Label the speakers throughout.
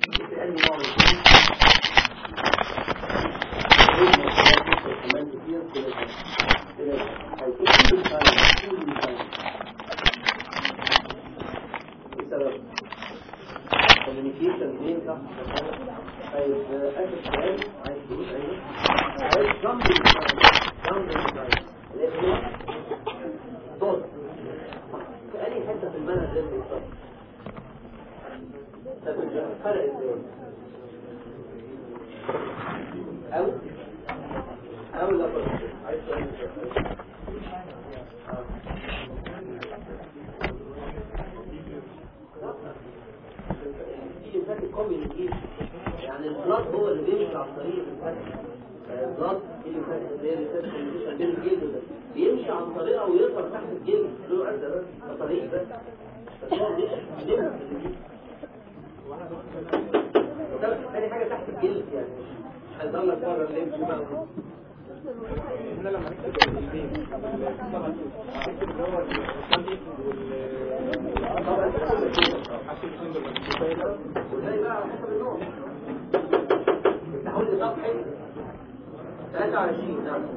Speaker 1: في أي نوع من السبب communication منين صح طيب اخر سؤال عايز تقول ايوه عايز جامبل جامبل اللي هي صوت في اي حته في المنهج غير بالظبط طب الفرق ازاي او او لا فرق عايز سؤال في فات كوميونيكيشن يعني البلاد هو اللي بيمشي عن طريق الفات البلاد اللي فات اللي هي فات كوميونيكيشن بين الجلد ده بيمشي عن طريقه ويظهر تحت الجلد له عده بس ده طريق بس بس هو مش جلد ده تاني حاجه تحت الجلد يعني مش هيظهر لك بره الليمف بقى
Speaker 2: احنا لما نكتب البيت طبعا نكتب اللي هو الصنديق
Speaker 1: طبعا
Speaker 2: والحشي الفندق
Speaker 1: وزي بقى على حسب النوع افتحوا لي صفحة 23 نعم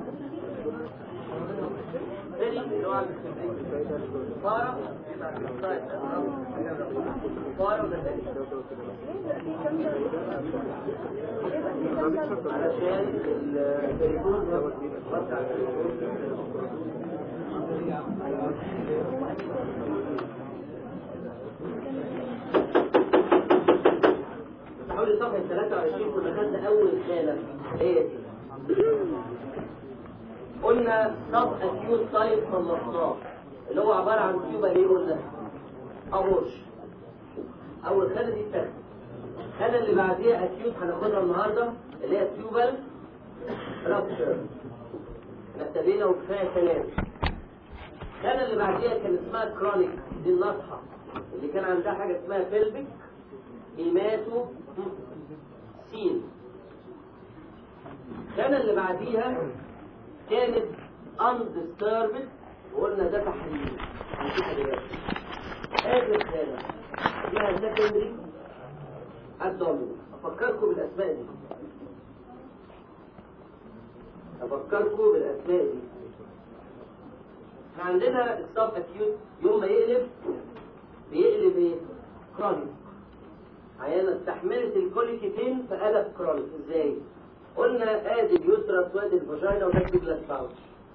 Speaker 1: تاني اللي هو فارة فارة ولا تاني علشان التليفون ده وسع حوالي صفحة 23 كنا خدنا أول خانة هي دي قلنا سب أكيوت تايب خلصناه اللي هو عبارة عن تيوبا ايه قلنا؟ أبورش أول خانة دي التانية الخانة اللي بعديها أكيوت هناخدها النهاردة اللي هي تيوبال رابشر نبتدينا وكفاية كلام الخانة اللي بعديها كان اسمها كرونيك دي النصحة اللي كان عندها حاجة اسمها بيلبك هيماتو سين الخانة اللي بعديها كانت undisturbed وقلنا ده تحليل هنشوفها دلوقتي آخر خانة اسمها secondary abdominal أفكركم بالأسماء دي أفكركم بالأسماء دي احنا عندنا السب اكيوت يوم ما يقلب بيقلب ايه؟ كرونيك عيانة استحملت الكوليكيتين فقلب كرونيك ازاي؟ قلنا ادي اليوترس وادي الفاجينا وده الجلاس باوش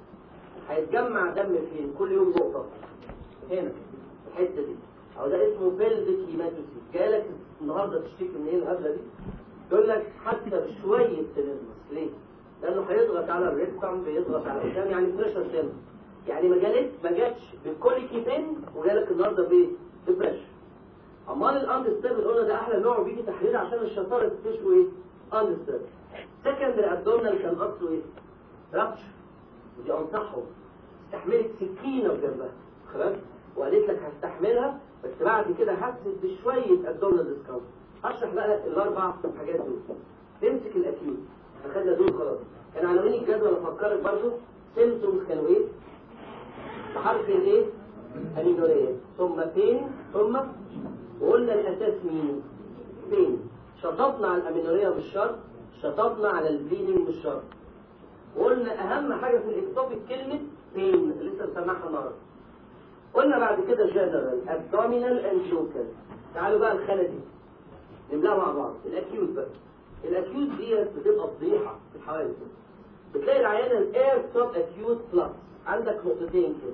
Speaker 1: هيتجمع دم فين؟ كل يوم نقطة هنا في الحتة دي او ده اسمه بيلفيك هيماتوسيس جالك النهارده تشتكي من ايه الهبلة دي؟ يقول لك حتى بشوية تنزمس ليه؟ لانه هيضغط على الريكتم بيضغط على القدام يعني بريشر سيل يعني ما جالت ما جاتش بالكوليكيتين وجالك النهارده بايه؟ ببريشر امال الاندستيبل قلنا ده احلى نوع بيجي تحليل عشان الشطاره تشوي ايه اندستيبل سكندري ابدومينال كان اصله ايه رابش ودي انصحهم استحملت سكينه في جنبها خلاص وقالت لك هستحملها بس بعد كده حست بشويه ابدومينال ديسكاونت اشرح بقى الاربع حاجات دول تمسك الاكيوت اخدنا دول خلاص كان عناوين الجدول افكرك برضو سيمتومز كانوا ايه بحرف الايه الانوريه ثم بين ثم وقلنا الاساس مين بين شطبنا على الامينوريه بالشرط شطبنا على البليدنج بالشرط وقلنا اهم حاجه في الاكتوبيك كلمه بين لسه سامعها النهارده قلنا بعد كده جنرال ابدومينال اند لوكال تعالوا بقى الخانه دي نملاها مع بعض الاكيوت بقى الاكيوت ديت بتبقى فضيحه في الحوادث بتلاقي العيانه الاير ستوب اكيوت بلس عندك نقطتين كده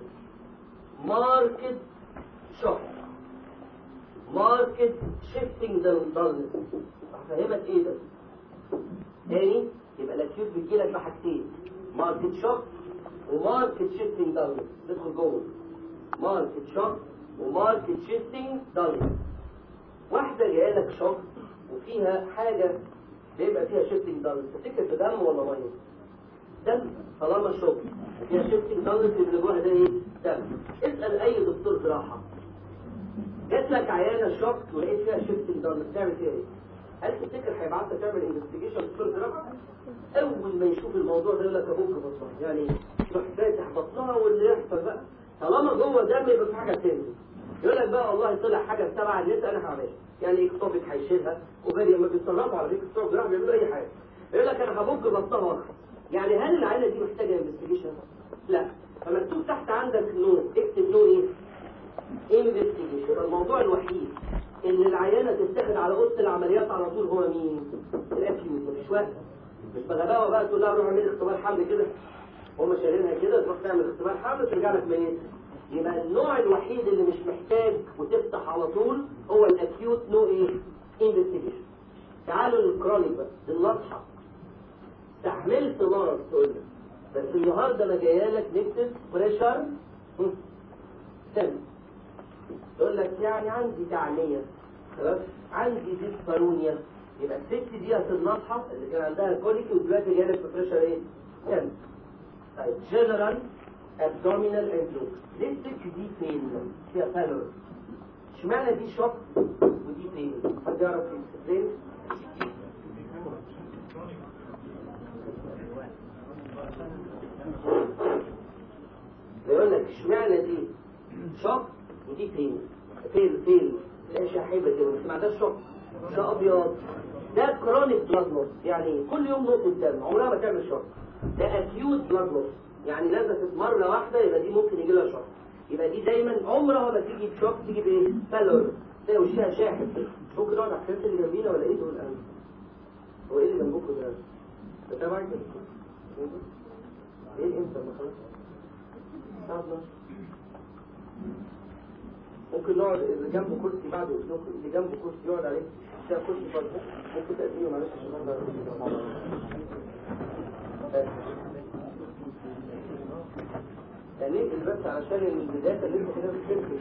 Speaker 1: ماركت شوك ماركت شيفتنج دالنس هفهمك ايه ده تاني يبقى الاكيوت بتجيلك بحاجتين ماركت شوك وماركت شيفتنج دالنس ندخل جوه ماركت شوك وماركت شيفتنج دالنس واحدة جايه لك شوك وفيها حاجة بيبقى فيها شيفتنج دالنس تفتكر في دم ولا ميه؟ دم طالما شوك فيها شيفتنج دالنس اللي جواها ده ايه؟ دم اسأل أي دكتور جراحة جات لك عيانة شوك ولقيت فيها شيفتنج دالنس تعمل فيها ايه؟ هل تفتكر هيبعت لك تعمل انفستيجيشن دكتور جراحة؟ أول ما يشوف الموضوع ده يقول لك أبوك بطنها يعني تروح فاتح بطنها واللي يحصل بقى طالما جوه دم يبقى في حاجة تاني يقول لك بقى والله طلع حاجه تبع النت انا هعملها يعني اكتوبك هيشيلها وغير ما بيتصرفوا على فكره اكتوبك راح بيعملوا اي حاجه يقول لك انا هبك بطها واخر يعني هل العينه دي محتاجه انفستيجيشن؟ لا فمكتوب تحت عندك نو اكتب نو ايه؟ انفستيجيشن يبقى الموضوع الوحيد اللي العيانه تتاخد على اوضه العمليات على طول هو مين؟ الاكيوت مفيش وقت مش بغباوه بقى تقول لها روح اعملي اختبار حمل كده هم شايلينها كده تروح تعمل اختبار حمل ترجع لك ميت يبقى النوع الوحيد اللي مش محتاج وتفتح على طول هو الاكيوت نو ايه؟ انفستيجيشن تعالوا للكرونيك بقى النصحه استحملت مرض تقول لك بس النهارده انا جايه لك نكتب بريشر سم تقول لك يعني عندي تعنيه خلاص عندي ديسبارونيا يبقى الست دي النصحه اللي كان عندها كوليك ودلوقتي جايه لك بريشر ايه؟ سم طيب جنرال ابدومينال اندلوك ليه الست دي فين؟ فيها بالور اشمعنى دي شوك ودي فين؟ حد يعرف يكسبلين؟ بيقول لك اشمعنى دي شوك ودي فين؟ فين فين؟ تلاقي شاحبه كده بس ما عندهاش شوك ده ابيض ده كرونيك بلاد لوس يعني كل يوم نقطه دم عمرها ما تعمل شوك ده اكيوت بلاد لوس يعني نزفت مره واحده يبقى دي ممكن يجي لها شوك يبقى دي دايما عمرها ما تيجي بشوك تيجي بايه؟ فالور تلاقي وشها شاحب ممكن نقعد على الكرسي اللي جنبينا ولا ايه دول الان؟ هو ايه اللي جنبكم ده؟ ده تبعك ولا ايه امتى ما خلاص؟ الساعة 12 ممكن نقعد اللي جنبه كرسي بعد اذنكم اللي جنبه كرسي يقعد عليه ده كرسي فاضي ممكن تقدميه معلش عشان نقدر يعني بس علشان البداية اللي انت كده بتشوف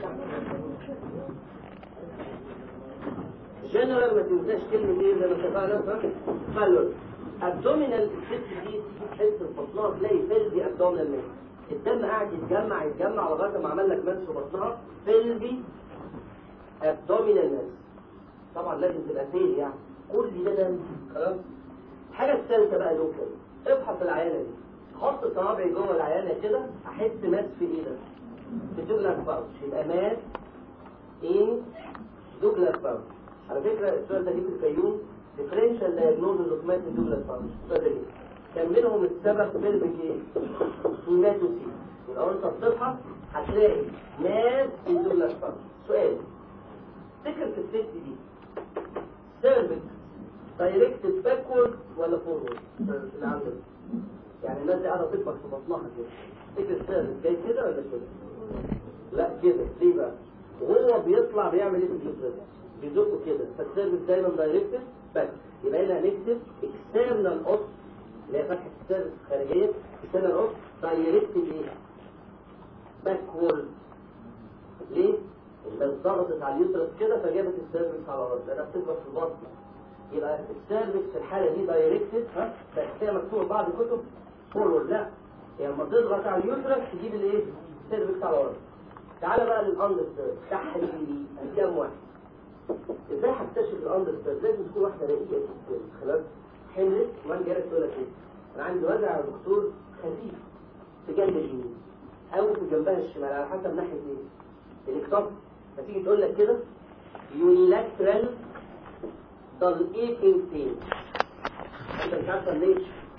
Speaker 1: جنرال ما تنساش كلمة ايه زي ما اتفقنا فالور ابدومينال الست دي تحس في بطنها تلاقي فلبي ابدومينال ماس الدم قاعد يتجمع يتجمع لغايه ما عمل لك ماس في بطنها فلبي ابدومينال ماس طبعا لازم تبقى فيل يعني كل ده دم خلاص الحاجه الثالثه بقى لوكال ابحث العيانه دي حط صوابعي جوه العيانه كده احس ماس في ايدك في دوجلاس باوتش يبقى ماس ان دوجلاس باوتش على فكره السؤال ده جه في الفيوم differential diagnosis of ماس ان دوجلاس باوتش السؤال ده جه كان منهم السبب بيلفيك ايه؟ هيماتوسي يبقى انت بتبحث هتلاقي ماس ان دوجلاس باوتش سؤال فكرة الست دي سيرفكس دايركتد باكورد ولا فورورد اللي عندك يعني الناس دي قاعده تكبر في بطنها كده فكرة السيرفكس جاي كده ولا كده لا كده ليه بقى وهو بيطلع بيعمل ايه في الجسم بيزقه كده فالسيرفكس دايما دايركتد باك يبقى هنا هنكتب اكسترنال اوس اللي هي فتحه السيرفكس الخارجيه اكسترنال اوس دايركتد ايه باكورد ليه بس ضغطت على اليوترس كده فجابت السيرفكس على الارض لانها بتكبر في البطن يبقى السيرفكس في الحاله دي دايركتد ها بس هي مكتوبه بعض الكتب فورورد لا هي لما تضغط على اليوترس تجيب الايه السيرفكس على الارض تعالى بقى للاندر تحليلي كام واحد ازاي هكتشف الاندر لازم تكون واحده رقيقه جدا خلاص حملت وبعدين جالك تقول لك ايه انا عندي وجع يا دكتور خفيف في جنب اليمين او في جنبها الشمال على حسب ناحيه ايه الاكتاف فتيجي تقول لك كده يونيلاترال دال ايكينج بين انت مش عارفه ليه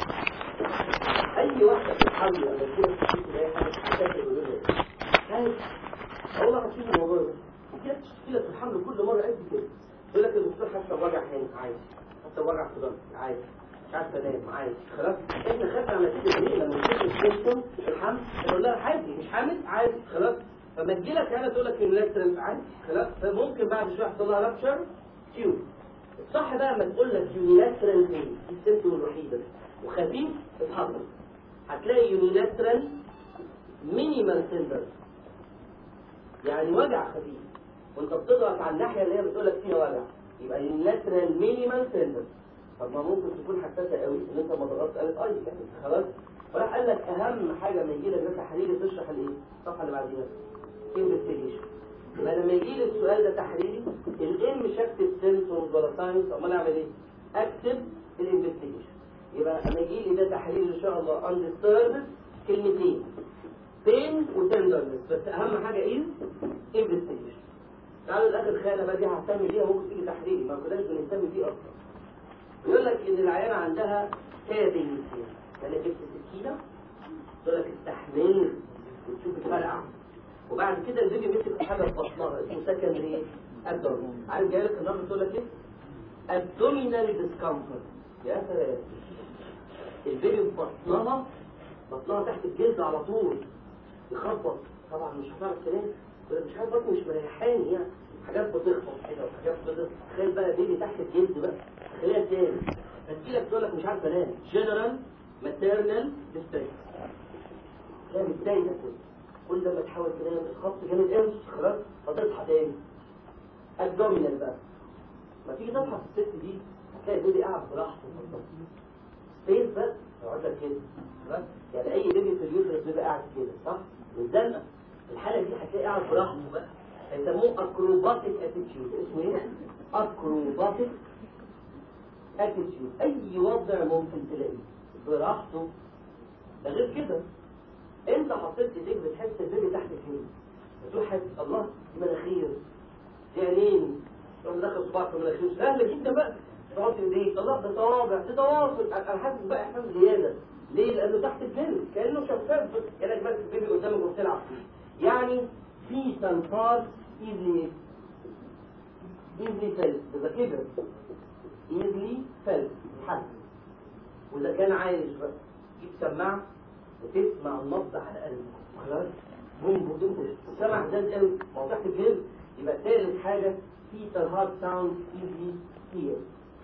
Speaker 1: اي واحده في الحمل لما تكون في اي حاجه هتاكل ولا ايه والله هتشوف الموضوع ده كده تشكيله في الحمل كل مره قد كده يقول لك الدكتور حتى وجع هنا عادي حتى وجع في ظهري عادي مش عارفه انام عادي خلاص احنا خدنا على نتيجه ايه لما نشوف السيمتوم في الحمل نقول لها عادي مش حامل عادي خلاص فما تجيلك هنا تقول لك يونيلاترال عادي خلاص فممكن بعد شويه يحصل لها رابشر تيوب الصح بقى لما تقول لك يونيلاترال بين دي السيمتوم الوحيده وخفيف اتحضر هتلاقي يونيلاترال مينيمال سيندر يعني وجع خفيف وانت بتضغط على الناحيه اللي هي بتقول لك فيها وجع يبقى يونيلاترال مينيمال سيندر طب ما ممكن تكون حساسه قوي ان انت ما ضغطت قالت اي يعني خلاص فراح قال لك اهم حاجه لما يجي لك ده تحليلي تشرح الايه الصفحه اللي بعديها انفستيجيشن يبقى لما يجي لي السؤال ده تحليلي الام مش هكتب سيمتومز ولا ساينس امال اعمل ايه اكتب الانفستيجيشن يبقى لما يجي لي ده تحليل ان شاء الله اندستربس كلمتين بين وتندرنس بس اهم حاجه ايه انفستيجيشن تعالوا لاخر خانه بقى دي ههتم بيها ممكن تيجي تحليلي ما كناش بنهتم بيه اصلا يقول لك ان العيانه عندها تابنج يعني جبت سكينه تقول لك استحمل وتشوف الفرقع وبعد كده البيبي مسك حاجه في بطنها اسمه سكندري ابدومين عارف جاي لك النهارده تقول لك ايه؟ ابدومينال ديسكمفورت يا سلام البيبي في بطنها بطنها تحت الجلد على طول يخبط طبعا مش هتعرف تنام تقول لك مش عارف بطني مش مريحاني يعني حاجات بتخبط كده وحاجات بتخبط تخيل بقى بيبي تحت الجلد بقى تخيلها تاني فتجيلك تقول لك مش عارف انام جنرال ماتيرنال ديستريس تلاقي متضايقه كده كل لما تحاول تنام الخبط جامد قوي خلاص فتصحى تاني الدومينال بقى ما تيجي تصحى الست دي هتلاقي البيبي قاعد براحته سبيس بس يقعد لك كده خلاص يعني اي بيبي في اليوترس بيبقى قاعد كده صح والزنقه الحاله دي هتلاقي قاعد براحته بقى يسموه اكروباتيك اتيتيود اسمه ايه اكروباتيك اتيتيود اي وضع ممكن تلاقيه براحته ده غير كده انت حطيت ايديك بتحس البيبي تحت الجلد بتقول حاسس الله دي مناخير دي عينين تقوم داخل صباعك في مناخير سهل جدا بقى تحط ايديك الله ده صوابع ده تواصل انا حاسس بقى احساس زياده ليه؟ لانه تحت الجلد كانه شفاف كانك ماسك البيبي قدامك وبتلعب فيه يعني في تنفار ايزلي ايزلي فيلت ده كده ايزلي فيلت حد واذا كان عايش بقى جيب سماعه وتسمع النبض على قلبك خلاص بوم بوم سمع زاد قوي ما هو تحت الجلد يبقى ثالث حاجه فيتال هارت ساوند ايزلي هير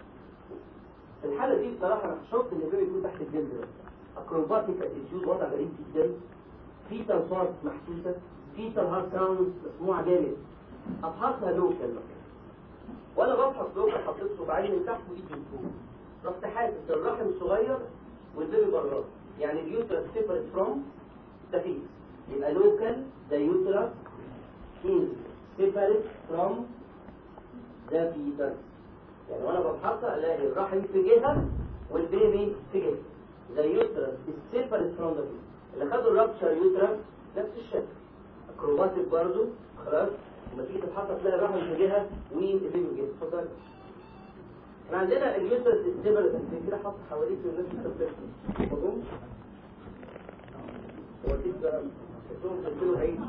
Speaker 1: في الحاله دي بصراحه انا شفت ان البيبي يكون تحت الجلد ده اكروباتيك اتيتيود وضع غريب جدا فيتال فارس محسوسه فيتال هارت ساوند مسموعه جامد ابحثها لوكال وانا ببحث لوكال حطيت صباعين من تحت وايدي من فوق رحت حاسس الرحم صغير والبيبي براه يعني اليوترس سيبريت فروم ذا فيس يبقى لوكال ذا يوترس is separate from the fetus يعني وانا ببحثها الاقي الرحم في جهه والبيبي في جهه the uterus is separate from the fetus اللي خدوا الرابشر يوترس نفس الشكل اكروباتيك برضه خلاص لما تيجي تتحط تلاقي الرحم في جهه والبيبي في جهه اتفضل احنا عندنا اليوترس السيبريت كده حط حواليك الناس بتفكر مفهوم هو دي بقى تقوم تديله بعيد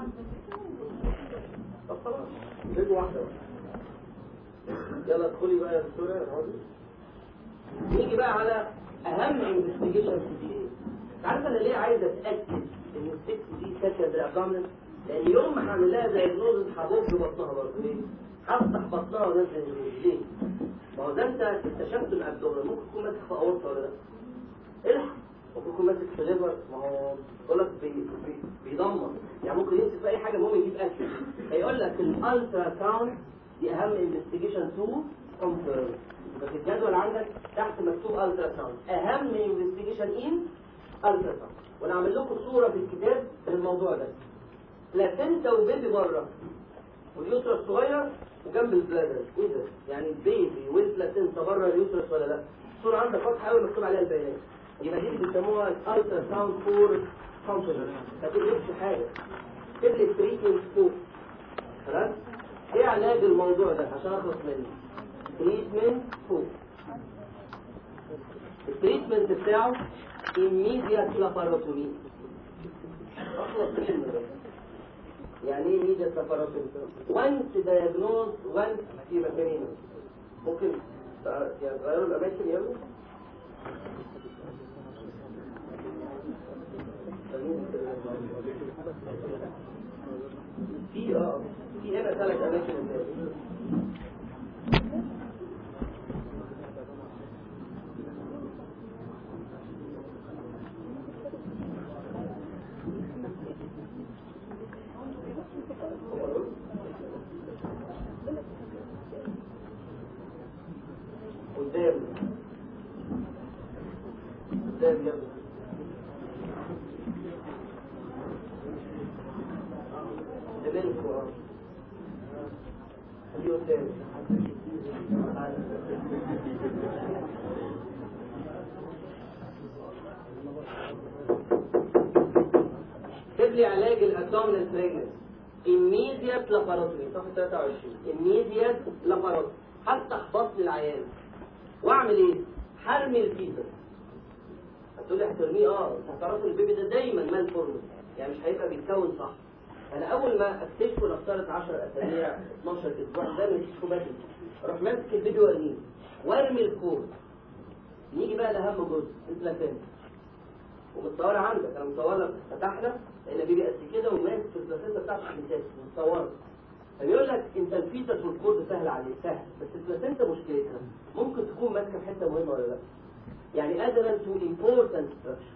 Speaker 1: طب خلاص فيديو واحده يلا ادخلي بقى يا دكتوره اقعدي نيجي بقى على اهم انفستيجيشن في دي عارفه انا ليه عايز اتاكد ان الست دي سكندري ابدومينال لان يوم ما هعمل لها دايجنوز هبص بطنها برضه ليه؟ هفتح بطنها وانزل الجلد ليه؟ ما هو ده انت اكتشفت الابدومينال ممكن تكون ماسك في اورطه ولا لا؟ الحق ممكن يكون ماسك في ليفر ما هو بيقول لك بي بي بيدمر يعني ممكن يمسك في اي حاجه المهم يجيب اكل هيقول لك الالترا ساوند دي اهم انفستيجيشن تو كونفيرم يبقى في الجدول عندك تحت مكتوب الترا ساوند اهم انفستيجيشن ان الترا ساوند وانا عامل لكم صوره في الكتاب للموضوع ده بلاسنتا وبيبي بره واليوترس صغير وجنب البلادر ايه ده يعني البيبي والبلاسنتا بره اليوترس ولا لا الصوره عندك واضحه قوي مكتوب عليها البيانات يبقى دي بيسموها الالترا ساوند فور كونفيدنس ما تكتبش حاجه اكتب لي تريتمنت فوق خلاص ايه علاج الموضوع ده عشان اخلص منه تريتمنت فوق التريتمنت بتاعه immediate laparotomy اخلص منه ده يعني ايه immediate laparotomy once diagnosed once في مكانين ممكن تغيروا الاماكن يلا في اه في هنا ثلاث اماكن قدام. قدام قدام يلا لمنكم اه خليه قدام اكتب لي علاج الابدومينال بريجنس immediate laparotomy صفحة 23 immediate laparotomy هفتح بطن العيان واعمل ايه؟ حرمي الفيتر هتقولي هترميه اه انت هتعرفوا البيبي ده دايما مال فورمس يعني مش هيبقى بيتكون صح انا اول ما اكتشفه نفترض 10 اسابيع 12 اسبوع ده مش بدري اروح ماسك البيبي وارميه وارمي الكور نيجي بقى لاهم جزء البلاسينتا ومتصوره عندك انا مصوره فتحنا لان بيبي قد كده وماسك في البلاسينتا بتاعته الاساس متصوره فبيقول لك انت الفيتس والكورد سهل عليك سهل بس البلاسينتا مشكلتها ممكن تكون ماسكه في حته مهمه ولا لا يعني قادرة تو important structure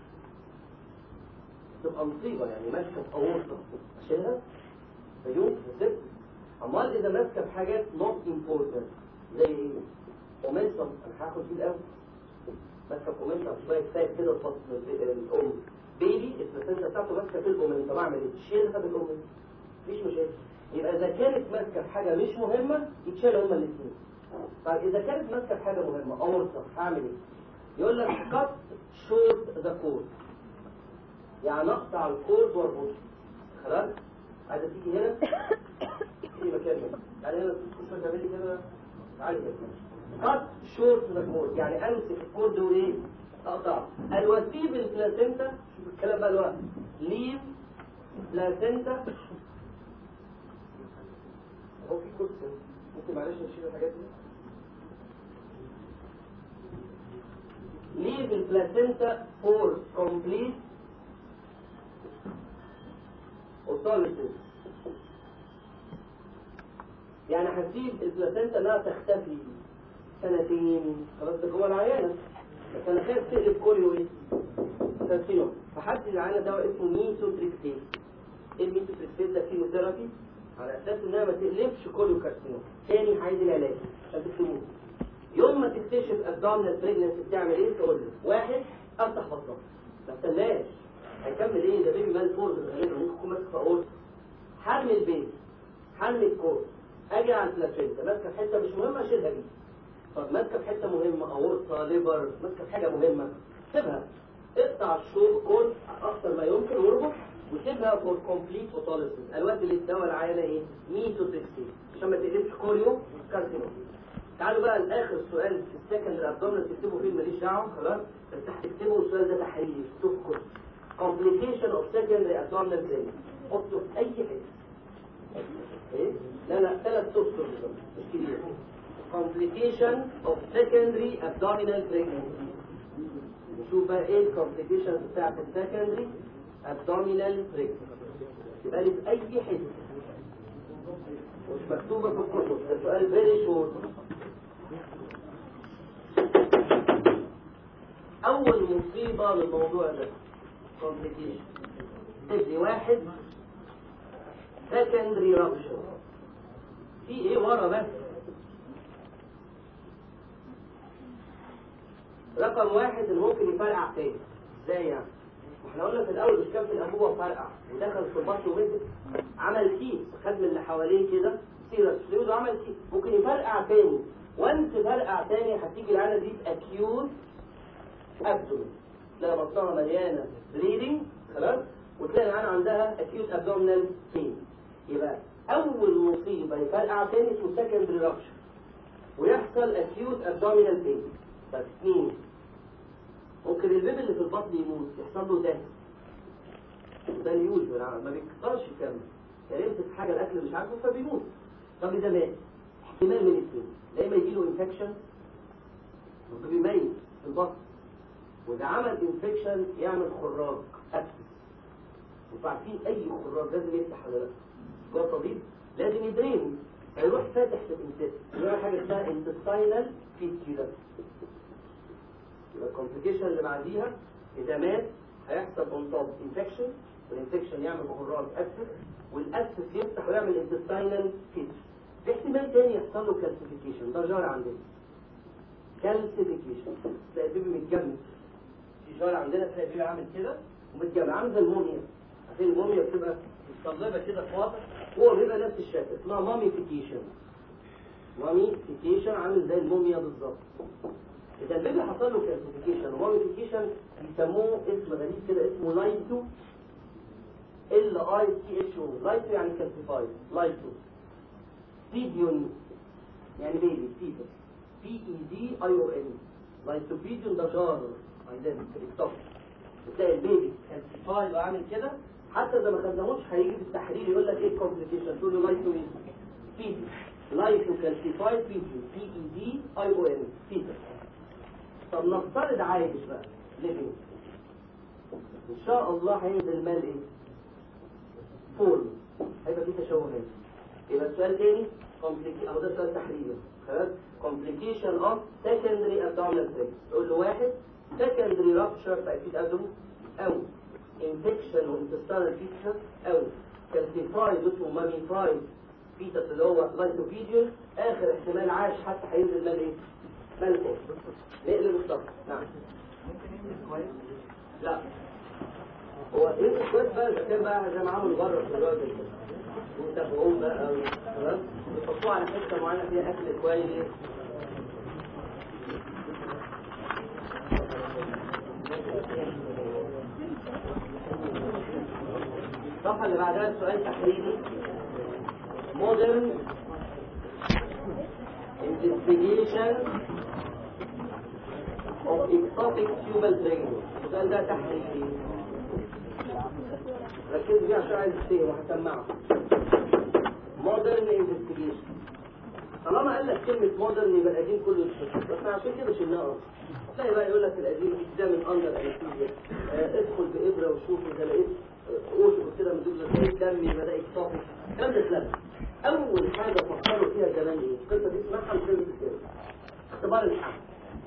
Speaker 1: تبقى مصيبة يعني ماسكة في أورطة أشيلها فيوم ست أمال إذا ماسكة في حاجات not important زي إيه؟ مومنتم أنا هاخد فيه الأول ماسكة في مومنتم شوية فات كده في بطن الأم بيبي البلاسينتا بتاعته ماسكة في الأومنتم أعمل إيه؟ شيلها بالأومنتم مفيش مشاكل يبقى إذا كانت ماسكة في حاجة مش مهمة يتشال هما الاثنين طيب إذا كانت ماسكة في حاجة مهمة أورطة هعمل إيه؟ يقول لك cut short the cord يعني اقطع الكورد واربطه خلاص عايزه تيجي هنا في مكان هنا يعني هنا تخش تعملي كده تعالي كده cut short the cord يعني امسك الكورد وايه اقطعه الوسيب البلاسينتا شوف الكلام بقى الوقت leave بلاسينتا هو في كرسي ممكن معلش نشيل الحاجات دي leave the placenta for complete autolysis يعني هسيب البلاسينتا انها تختفي سنتين خلاص ده جوه العيانه بس انا خايف تقلب كوريو ايه؟ كارسينوم فحد العيانه دواء اسمه ميثوتريكسيت ايه الميثوتريكسيت ده كيموثيرابي على اساس انها ما تقلبش كوريو كارسينوم تاني هعيد العلاج عشان تكتبوه يوم ما تكتشف ابدومينال بريجنسي بتعمل ايه تقول له واحد افتح بطنك ما استناش هيكمل ايه ده بيبي مان فورد غالبا ممكن يكون ماسك في اورد حرمي البيت حرمي الكور اجي على البلاسينتا ماسكه في حته مش مهمه اشيلها دي طب ماسكه في حته مهمه اورطه ليبر ماسكه في حاجه مهمه سيبها اقطع الشور كور اكثر ما يمكن واربط وسيبها فور كومبليت اوتوليسيس الوقت اللي الدواء العيانه ايه ميثوتريكسين عشان ما تقلبش كوريو كارسينوم تعالوا بقى لاخر سؤال في السكند الابدومينال تكتبوا فيه ماليش دعوه خلاص بس هتكتبوا السؤال ده تحريري تذكر complication of secondary abdominal pain حطه في اي حته ايه لا لا ثلاث اسطر بالظبط مش كبير complication of secondary abdominal pregnancy نشوف بقى ايه الكومبليكيشنز بتاعت السكندري abdominal pregnancy يبقى لي في اي حته مش مكتوبة في الكتب ده سؤال فيري شورت أول مصيبة للموضوع ده complication تدي واحد secondary rupture في ايه ورا بس رقم واحد اللي ممكن يفرقع تاني ازاي يعني؟ احنا قلنا في الاول مش كان في الانبوبه فرقع ودخل في البطن ومسك عمل كيس خد من اللي حواليه كده سيرس فلويد وعمل كيس ممكن يفرقع تاني وانت فرقع تاني هتيجي العينه دي اكيوت ابدومين تلاقي بطنها مليانه بليدنج خلاص وتلاقي العينه عندها اكيوت ابدومينال بين يبقى اول مصيبه يفرقع تاني اسمه سكندري رابشر ويحصل اكيوت ابدومينال بين بس اثنين ممكن البيبي اللي في البطن يموت يحصل له ده ده اليوجوال ما بيكترش يكمل يعني يمسك حاجه الاكل مش عارفه فبيموت طب اذا مات احتمال من الاثنين يا اما يجي له انفكشن بيميت في البطن واذا عمل انفكشن يعمل خراج اكسس انتوا عارفين اي خراج لازم يفتح ولا لا جوه طبيب لازم يدرين هيروح فاتح في الانتست يعمل حاجه اسمها انتستاينال فيستيولا يبقى الكومبليكيشن اللي بعديها اذا مات هيحصل اون توب انفكشن والانفكشن يعمل خراج اكسس والاسس يفتح ويعمل انتستاينال فيستيولا في احتمال تاني يحصل له كالسيفيكيشن ده جار عندنا كالسيفيكيشن تلاقي البيبي متجمد في جار عندنا تلاقي البيبي عامل كده ومتجمد عامل زي الموميا عشان الموميا بتبقى متصلبه كده في واضح هو بيبقى نفس الشكل اسمها ماميفيكيشن ماميفيكيشن عامل زي الموميا بالظبط اذا البيبي حصل له كالسيفيكيشن وماميفيكيشن بيسموه اسم غريب كده اسمه لايتو ال اي تي اتش او لايتو يعني كالسيفايد لايتو فيديون يعني بيبي فيتس بي اي دي اي او ان لايتوفيديون ده جار عندنا في الكتاب بتلاقي البيبي كالسيفايد وعامل كده حتى اذا ما خدناهوش هيجي في التحرير يقول لك ايه الكومبليكيشن تقول له لايتو فيديو لايتو كالسيفايد فيديو بي اي دي اي او ان فيتس طب نفترض عايش بقى ليفينج ان شاء الله هينزل مال ايه فول هيبقى فيه تشوهات يبقى السؤال تاني complica- او ده سؤال تحريري خلاص complication of secondary abdominal tract تقول له واحد secondary rupture فاكيد قدم او infection وintestinal feature او calcified اسمه mummified fetus اللي هو lytopedial اخر احتمال عاش حتى هينزل مال ايه مال فول نقلب الصف نعم
Speaker 2: ممكن ينزل كويس
Speaker 1: لا هو ايه كويس بقى اذا كان بقى زي ما عملوا بره في الراجل كده وتابعوه بقى و- تمام يحطوه على حته معينه فيها اكل كويس الصفحه اللي بعدها سؤال تحريري مودرن investigation of ectopic tubal pregnancy السؤال ده تحريري ركزوا فيه عشان عايز تشتغل وهسمعه مودرن انفستيجيشن طالما قال لك كلمة مودرن يبقى القديم كله يتشطب بس عشان كده شلناه تلاقي بقى يقول لك القديم ده من اندر انستيزيا ادخل بإبرة وشوف اذا لقيت اوشو كده من دول لقيت دم يبقى ده اكتوبي كم ده اتلغى اول حاجة فكروا فيها زمان ايه القصة دي اسمها وكلمة السر اختبار الحمل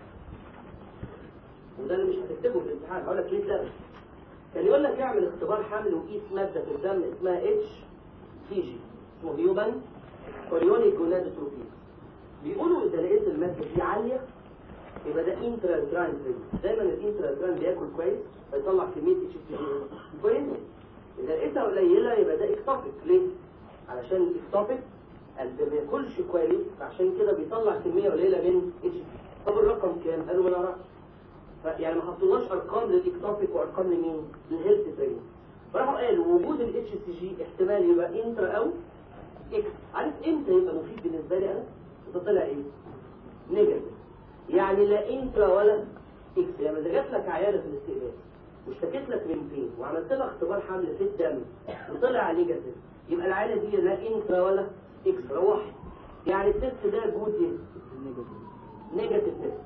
Speaker 1: وده اللي مش هتكتبه في الامتحان هقول لك ليه اتلغى كان يقول لك اعمل اختبار حمل وقيس مادة في الدم اسمها اتش سي جي اسمه هيومن كوريونيك جونادوتروبين بيقولوا اذا لقيت المادة دي عالية يبقى ده انترالتران دايما الانترالتران بياكل كويس فيطلع كمية اتش سي جي كويس اذا لقيتها قليلة يبقى ده اكتوبيك ليه؟ علشان الاكتوبيك قلب ما بياكلش كويس فعشان كده بيطلع كمية قليلة من اتش طب الرقم كام؟ قالوا ما نعرفش يعني ما حطولناش ارقام للاكتوبيك وارقام لمين للهيلث تريننج فراحوا قالوا وجود الاتش سي جي احتمال يبقى انترا او اكس عارف امتى يبقى مفيد بالنسبه لي انا ده طلع ايه نيجاتيف يعني لا انترا ولا اكس يعني اذا جات لك عياده في الاستقبال واشتكيت لك من فين وعملت لها اختبار حمل في الدم وطلع نيجاتيف يبقى العياده دي لا انترا ولا اكس روحت يعني التست ده جود نيجاتيف تيست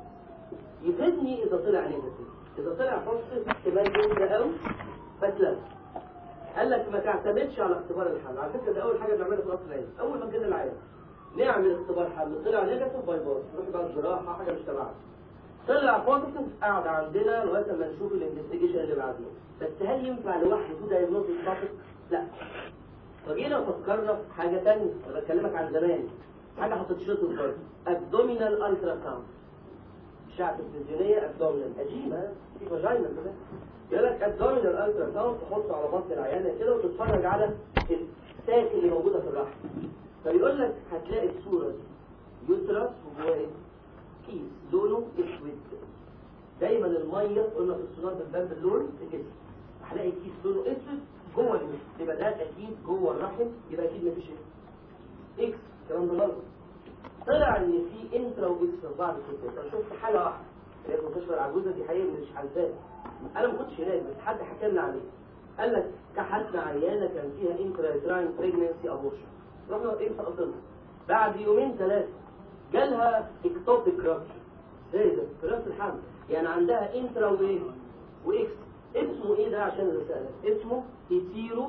Speaker 1: يفيدني اذا طلع نيجاتيف اذا طلع بوزيتيف احتمال يبقى او فتلا قال لك ما تعتمدش على اختبار الحمل على فكره ده اول حاجه بنعملها في القصر العين اول ما نجي العيان نعمل اختبار حمل طلع نيجاتيف باي باي نروح بقى الجراحه حاجه مش تبعنا طلع بوزيتيف قاعد عندنا لغايه ما نشوف الانفستيجيشن اللي بعدين بس هل ينفع لوحده ده دايجنوستيك باتك؟ لا فجينا فكرنا في حاجه ثانيه انا بكلمك عن زمان حاجه هتتشطب برضه ابدومينال الترا ساوند الشعب التلفزيونية ابدومينال قديمة في فاجينا كده يقول لك ابدومينال الترا ساوند تحطه على بطن العيانة كده وتتفرج على الساك اللي موجودة في الرحم فبيقول لك هتلاقي الصورة دي يوترس وجواه ايه؟ كيس لونه اسود دايما المية قلنا في الصناعة بتبان اللون في الجسم هلاقي كيس لونه اسود جوه الجسم يبقى ده اكيد جوه الرحم يبقى اكيد مفيش ايه؟ اكس الكلام ده غلط طلع ان في انترا واكسترا بعض الستات انا شفت حاله واحده اللي هي في مستشفى العجوزه دي حقيقه مش عارفاها انا ما كنتش هناك بس حد حكى لنا عليه قال لك كحتنا عيانه كان فيها انترا تراين بريجنسي ابورشن رحنا ايه سقطنا بعد يومين ثلاثه جالها اكتوبيك رابشر زي ده في راس الحمل يعني عندها انترا وايه واكس اسمه ايه ده عشان الرساله اسمه هيتيرو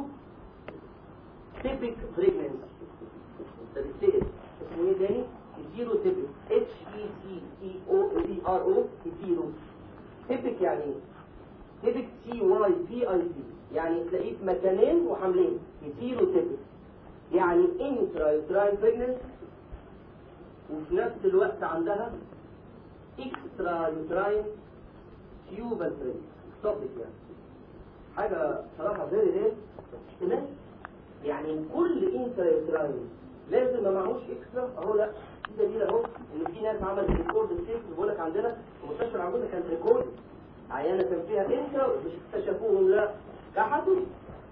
Speaker 1: تيبيك بريجنسي ده بيتسال اسمه ايه تاني هيتيرو تيبك اتش اي سي اي او بي ار او هيتيرو تيبك يعني ايه تيبك تي واي بي اي بي يعني تلاقيه في مكانين وحاملين هيتيرو تيبك يعني انترا يوتراين بريجننس وفي نفس الوقت عندها اكسترا يوتراين تيوبال بريجننس توبيك يعني حاجه صراحه غير ايه احتمال يعني كل انترا يوتراين لازم ما معهوش اكسترا اهو لا في دليل اهو ان في ناس عملت ريكورد ستيت بقول لك عندنا في مستشفى العجوزه كانت ريكورد عيانه كان فيها انترا مش اكتشفوهم لا كحتوا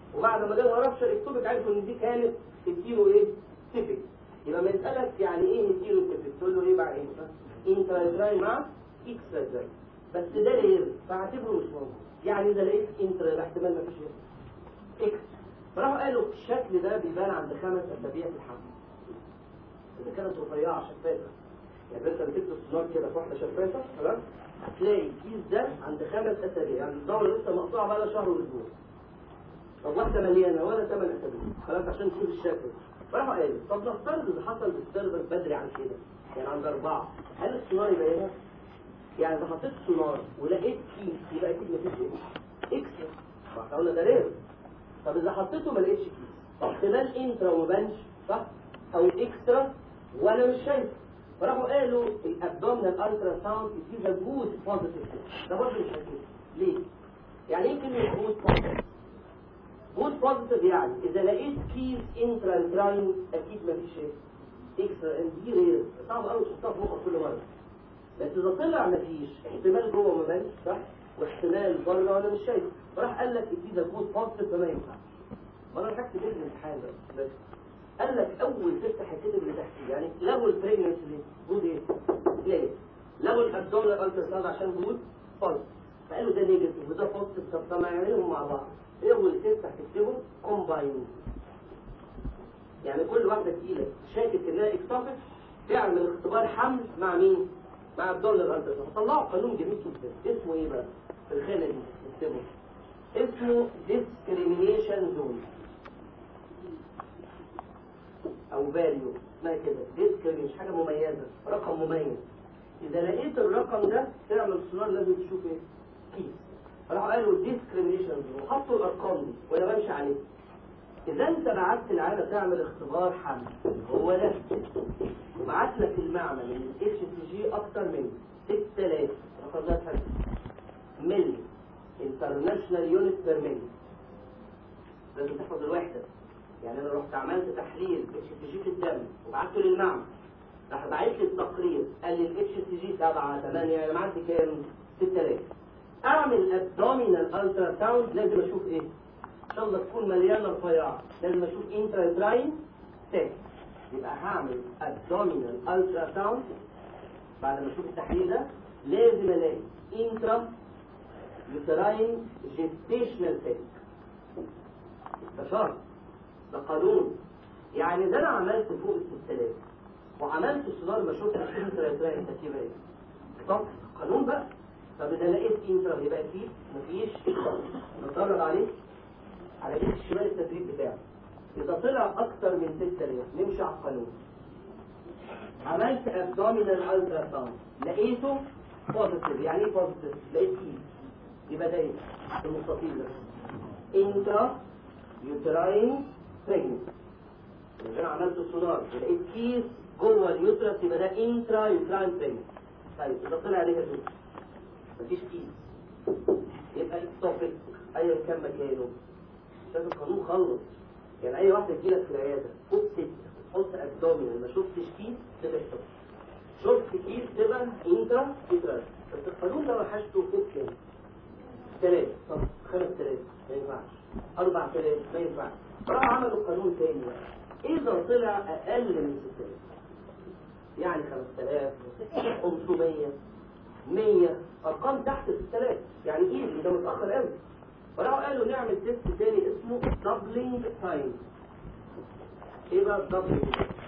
Speaker 1: وبعد ما جاله رابشر اكتوبك عرفوا ان دي كانت الكيلو ايه تيبك يبقى ما يسالك يعني ايه الكيلو تيبك تقول له ايه بقى ايه انترا مع اكسترا بس ده رير فاعتبره مش موجود يعني اذا لقيت انترا احتمال ما فيش اكس فراحوا قالوا الشكل ده بيبان عند خمس اسابيع في الحمل اذا كانت رفيعه شفافه يعني انت بتكتب السونار كده في واحده شفافه خلاص هتلاقي الكيس ده عند خمس اسابيع يعني الدوره لسه مقطوعه بقى لها شهر واسبوع طب واحده مليانه ولا ثمان اسابيع خلاص عشان تشوف الشكل فراحوا قالوا طب نفترض اذا حصل ديستربنس بدري عن كده يعني عند اربعه هل السونار يبقى هنا؟ يعني اذا حطيت سونار ولقيت كيس يبقى اكيد مفيش ايه؟ اكسترا فاحنا قلنا ده رير طب اذا حطيته ما لقيتش كيس احتمال انترا وما بانش صح؟ او اكسترا وانا مش شايفه فراحوا قالوا الابدومينال الترا ساوند از ا جود بوزيتيف ده برضه مش هتشوف ليه؟ يعني ايه كلمه جود بوزيتيف؟ جود بوزيتيف يعني اذا لقيت كيس انترا تراين اكيد مفيش ايه؟ اكسترا ان دي رير صعب قوي تحطها في مخك كل مره بس اذا طلع مفيش احتمال جوه ما بانش صح؟ واحتمال بره وانا مش شايفه فراح قال لك ادي ده جود بوزيتيف فما ينفعش ما انا حكيت باذن الامتحان بس بس قال لك اول تفتح الكتب اللي تحت يعني لغوا البريجننسي ليه؟ جود ايه؟ ليه؟ لغوا الابدومينال الترا ساوند عشان جود فولس فقالوا ده نيجاتيف وده بوزيتيف طب طب ما يعملهم مع بعض اول تفتح تكتبه كومباين يعني كل واحده تقيله شاكك انها اكتوبك تعمل اختبار حمل مع مين؟ مع ابدومينال الترا ساوند طلعوا قانون جميل جدا اسمه ايه بقى؟ في الخانه دي اكتبه اسمه discrimination zone او فاليو اسمها كده ديسك مش حاجه مميزه رقم مميز اذا لقيت الرقم ده تعمل سونار لازم تشوف ايه كيس راحوا قالوا ديسكريميشن وحطوا الارقام دي وانا بمشي عليه اذا انت بعت العيله تعمل اختبار حمل هو ده وبعت لك المعمل ان الاتش تي جي اكتر من 6000 رقم ده حاجه ملي انترناشونال يونت بير ملي لازم تحفظ الوحده يعني انا رحت عملت تحليل اتش تي جي في الدم وبعته للمعمل راح باعت لي التقرير قال لي الاتش تي جي 7 8 انا معدي كام 6000 اعمل ابدومينال الترا ساوند لازم اشوف ايه ان شاء الله تكون مليانه رفيعه لازم اشوف انترا تراين تك يبقى هعمل ابدومينال الترا ساوند بعد ما اشوف التحليل ده لازم الاقي انترا يوتراين جيستيشنال تك ده شرط ده قانون يعني ده انا عملت فوق ال 6000 وعملت سونار ما شفتش انترا تراين التركيبه ايه طب قانون بقى طب اذا لقيت انترا يبقى اكيد مفيش نتدرب عليه على ايد الشمال التدريب بتاعه اذا طلع اكتر من 6000 نمشي على القانون عملت ابدومينال الترا ساوند لقيته بوزيتيف يعني ايه بوزيتيف لقيت ايد يبقى ده ايه المستطيل ده انترا يوتراين بريجننت اذا انا عملت سونار لقيت كيس جوه اليوترس يبقى ده انترا يوتراين بريجننت طيب اذا طلع نيجاتيف مفيش كيس يبقى التوبيك ايا كان مكانه شايف القانون خلص يعني اي واحده تجيلك في العياده فوق ست تحط ابدومينال ما شفتش كيس تبقى ستوب شفت كيس تبقى انترا يوتراين بس القانون ده وحشته فوق كام ثلاثة طب خمس ثلاثة ما ينفعش أربع ثلاثة ما ينفعش راح عملوا قانون تاني بقى إذا طلع أقل من 6000 يعني 5000 500 100 أرقام تحت 6000 يعني إيه ده متأخر قوي فراحوا قالوا نعمل تيست تاني اسمه دبلينج تايم إيه بقى الدبلينج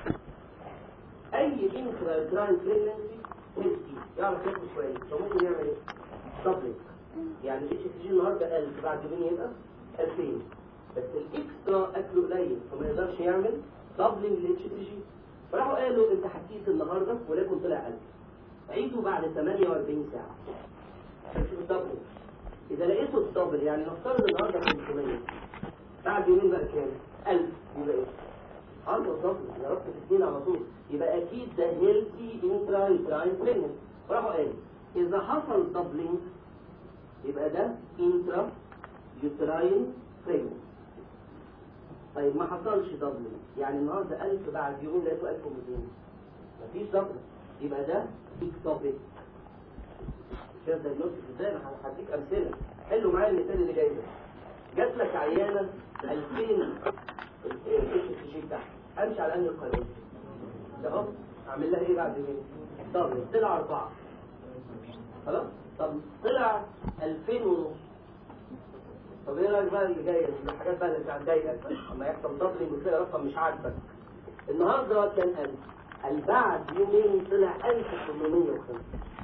Speaker 1: أي انترا بريجنسي هيلثي يعرف ياكل كويس فممكن يعمل إيه؟ دبلينج يعني الاتش تي جي النهارده 1000 بعد يومين يبقى 2000 بس الاكسترا اكله قليل فما يقدرش يعمل دبلنج للاتش تي جي فراحوا قالوا انت هتقيس النهارده ولكن طلع 1000 عيده بعد 48 ساعه شوف الدبل اذا لقيته الدبل يعني نفترض النهارده 500 بعد يومين بقى كام 1000 يبقى ايه عرض الدبل ضربت في اثنين على طول يبقى اكيد ده هيلثي انترا يوتراين بريجننت فراحوا قالوا اذا حصل دبلنج يبقى ده انترا يوتراين بريجننت طيب ما حصلش دبل يعني النهارده 1000 بعد يومين لقيته 1200 مفيش دبل يبقى ده اكتوبيك شايف دايجنوستيك ازاي انا هديك امثله حلوا معايا المثال اللي جاي ده جات لك عيانه 2000 الاتش جي بتاعها امشي على انهي قانون ده اهو اعمل لها ايه بعد كده طب طلع اربعه خلاص طب طلع 2000 ونص طب ايه رايك بقى اللي جايه دي الحاجات بقى اللي هتضايقك اما يحصل دبلنج وتلاقي رقم مش عاجبك النهارده كان 1000 البعد يومين طلع 1805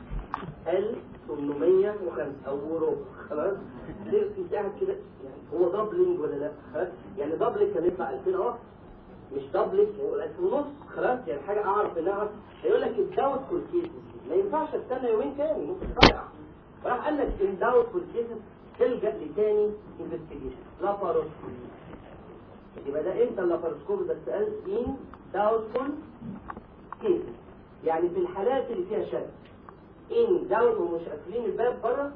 Speaker 1: 1805 او ربع خلاص ليه انت قاعد كده يعني هو دبلنج ولا لا خلاص يعني دبلنج كان يطلع 2000 اهو مش دبلنج هو 1000 ونص خلاص يعني حاجه اعرف انها هيقول لك الداوت كل كيس ما ينفعش استنى يومين تاني ممكن تضيع فراح قال لك ان داوت كل كيس تلجا لتاني انفستيجيشن لاباروسكوبي يبقى ده امتى اللاباروسكوبي ده اتسال ان داوتفول كيس يعني في الحالات اللي فيها شك ان داون ومش قافلين الباب بره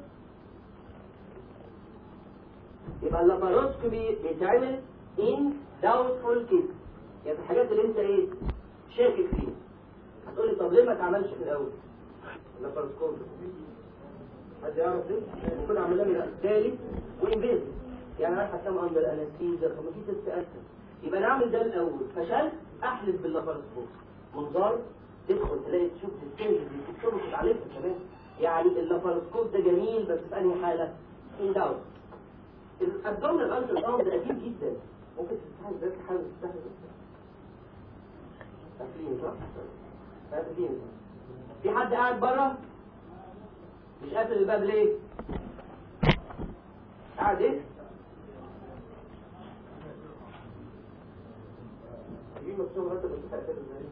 Speaker 1: يبقى اللاباروسكوبي بيتعمل ان داوتفول كيس يعني في الحاجات اللي انت ايه شاكك فيها هتقول لي طب ليه ما اتعملش في الاول اللاباروسكوبي حد يعرف ليه؟ المفروض اعملها من الثالث وانفيزي يعني انا حسام اندر انستيزيا طب ما في تست اسهل يبقى نعمل ده الاول فشلت احلف باللاباروسكوب منظار تدخل تلاقي تشوف السنج دي تكتبه تتعلمها كمان يعني اللاباروسكوب ده جميل بس في انهي حاله؟ ان داون الابدومينال الترا ساوند ده قديم جدا ممكن تفتحي ازاي تحاول تفتحي قافلين صح؟ قافلين في حد قاعد بره مش قافل الباب ليه؟ قاعد ايه؟ دي مكتوب راتب بس تقفل ازاي؟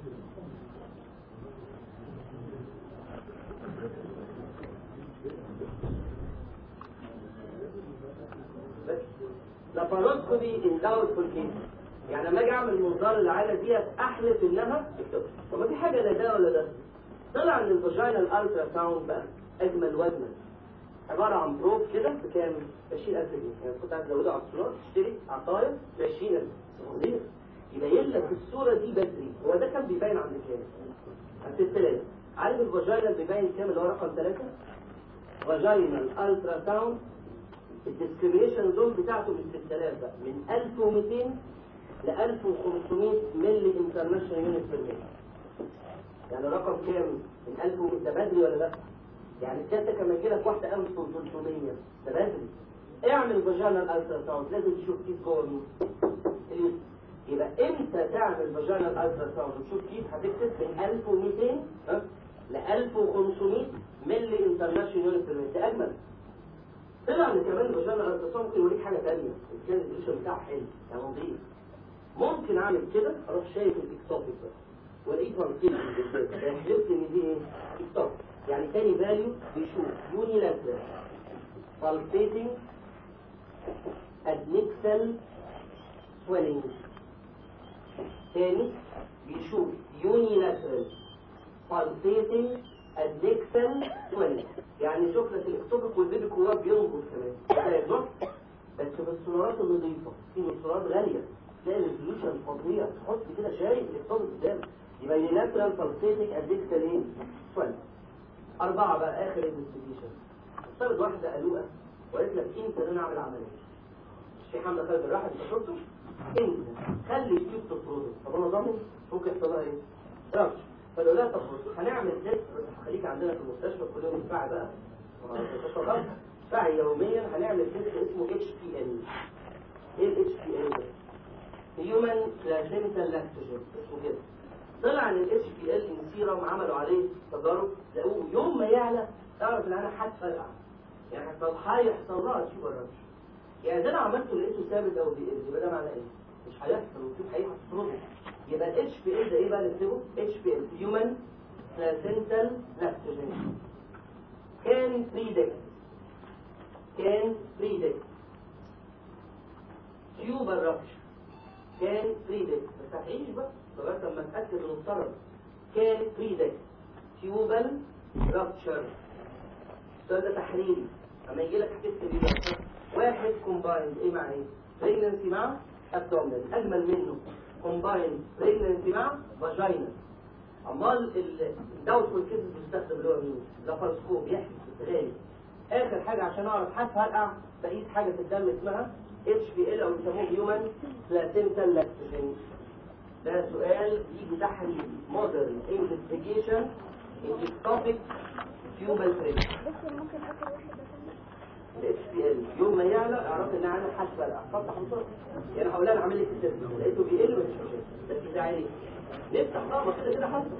Speaker 1: لاباروسكوبي ان داوتفول كيس يعني لما اجي اعمل منظار العاده ديت احلف انها اكتوبر طب ما في حاجه لا ده ولا ده طلع ان الفاجينال الترا ساوند بقى اجمل واجمل عباره عن بروب كده بكام 20000 جنيه يعني كنت عايز ازودها على الصور تشتري عطايا ب 20000 صغير يبين لك الصوره دي بدري هو ده كان بيبين عند كام؟ عند 6000 عارف الفاجينال بيبين كام اللي هو رقم 3 فاجينال الترا ساوند الديسكريميشن زون بتاعته من 6000 بقى من 1200 ل 1500 ملي انترناشونال يونت بير ميل يعني رقم كام من 1000 ده بدري ولا لا يعني الداتا كما يجي لك واحده 1300 ده بدري اعمل فاجينال الترا ساوند لازم تشوف كيس جوه مين اليوت يبقى امتى تعمل فاجينال الترا ساوند وتشوف كيس هتكتب من 1200 ها ل 1500 ملي انترناشونال يونت بير ميل ده اجمل طلع ان كمان الفاجينال الترا ساوند ممكن يوريك حاجه ثانيه كان الريزولوشن بتاعه حلو يعني نظيف ممكن اعمل كده اروح شايف الاكتوبيك بقى والاقيه تنقيط حلفت ان دي ايه اكتوبيك يعني تاني فاليو بيشوف يوني لاترال pulsating adnexal swelling تاني بيشوف يوني لاترال pulsating adnexal swelling يعني يشوف لك الاكتوبيك والبيبي جواه بينبض كمان ده يا بس بالسولارات النظيفة في سولارات غالية تلاقي الريزولوشن فظيع تحط كده شايف الاقتصاد قدامك يبقى يوناترال فالسيتك اديكتال ايه؟ سؤال أربعة بقى آخر انفستيجيشن افترض واحدة قلوقة وقالت لك انت ان انا اعمل عملية في حملة خالد الراحة انت شرطه انت خلي التيوب تفرضه طب انا ضامن ممكن يحصل لها ايه؟ رفش فلو لا تفرض هنعمل تيست بس هخليك عندنا في المستشفى كل يوم ادفعي بقى ادفعي يوميا هنعمل تيست اسمه اتش بي ال ايه الاتش بي ال ده؟ هيومن بلازيمتال لاكتوجين اسمه كده طلع ان الاتش بي ال سيرم عملوا عليه تجارب لقوه يوم ما يعلى تعرف ان انا هتفرقع يعني هتبقى هيحصل لها تشوف الرش يعني ده انا عملته لقيته ثابت او بيقل يبقى ده معناه ايه؟ مش هيحصل وفي حقيقه هتفرضه يبقى الاتش بي ال ده ايه بقى نكتبه؟ اتش بي ال هيومن بلازيمتال لاكتوجين كان بريدكت كان بريدكت تيوبر رابشر كان بريدكت بس هتعيش بقى لغايه لما اتاكد انه اضطرب كان بريدكت تيوبال رابشر السؤال ده تحليلي اما يجي لك هتكتب ايه بقى واحد كومبايند ايه مع ايه بريجنسي مع ابدومينال اجمل منه كومبايند بريجنسي مع فاجينا امال الداوتفول كيسز بيستخدم اللي هو مين لابارسكوب يحسب بس غالي اخر حاجه عشان اعرف هتفرقع بقيس حاجه في الدم اسمها اتش بي ال او بيسموه هيومن بلاسنتال لاكتوجين ده سؤال يجي تحرير مودرن انفستيجيشن انتكتوبيك تيوبال بريشر
Speaker 3: بس ممكن اخر واحد ده
Speaker 1: الاتش بي ال يوم ما يعلى اعرف ان انا حاسبه لا فتح بسرعه يعني هقول لها اعمل لك التست لقيته بيقل مفيش مشاكل بس ده عليه نفتح بقى ما كده كده حاسبه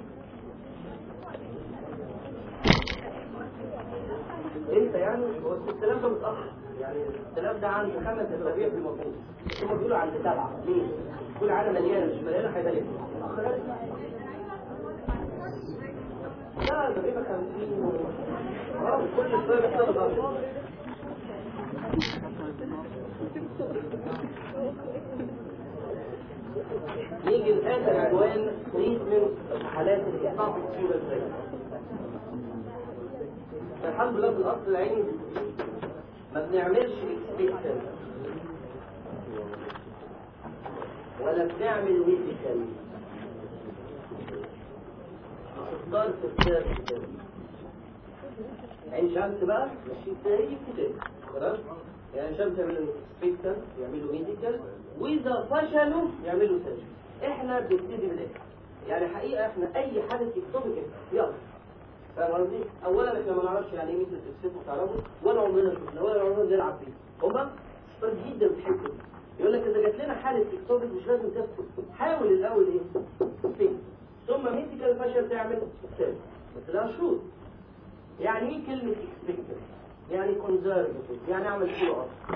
Speaker 1: انت يعني هو الكلام ده متاخر يعني الكلام ده عند خمس اسابيع في المفروض هم بيقولوا عند سبعه ليه؟ كل عاده مليانه مش مليانه هيبقى ليه؟ لا تقريبا 50 اه كل شويه بيحصل غلط نيجي لآخر عنوان تريتمنت حالات الإصابة الكبيرة ازاي الحمد لله في الأصل العيني ما بنعملش اكسبكشن ولا بنعمل ميديكال اختار في السيرفيس عين شمس بقى ماشي زي كده خلاص يعني شمس يعملوا اكسبكشن يعملوا ميديكال واذا فشلوا يعملوا سيرجري احنا بنبتدي من الاخر يعني حقيقه احنا اي حاجه تكتبها كده يلا فاهم قصدي؟ اولا احنا ما نعرفش يعني ايه مثل الاكسبت تعرفوا ولا عمرنا شفنا ولا عمرنا بنلعب فيه هما شطار جدا في الحته دي يقول لك اذا جات لنا حاله اكتوبك مش لازم تكتب حاول الاول ايه؟ فين ثم ميديكال فشل تعمل سيرجري بس لها شروط يعني ايه كلمة expected يعني conservative يعني اعمل كيلو اصلا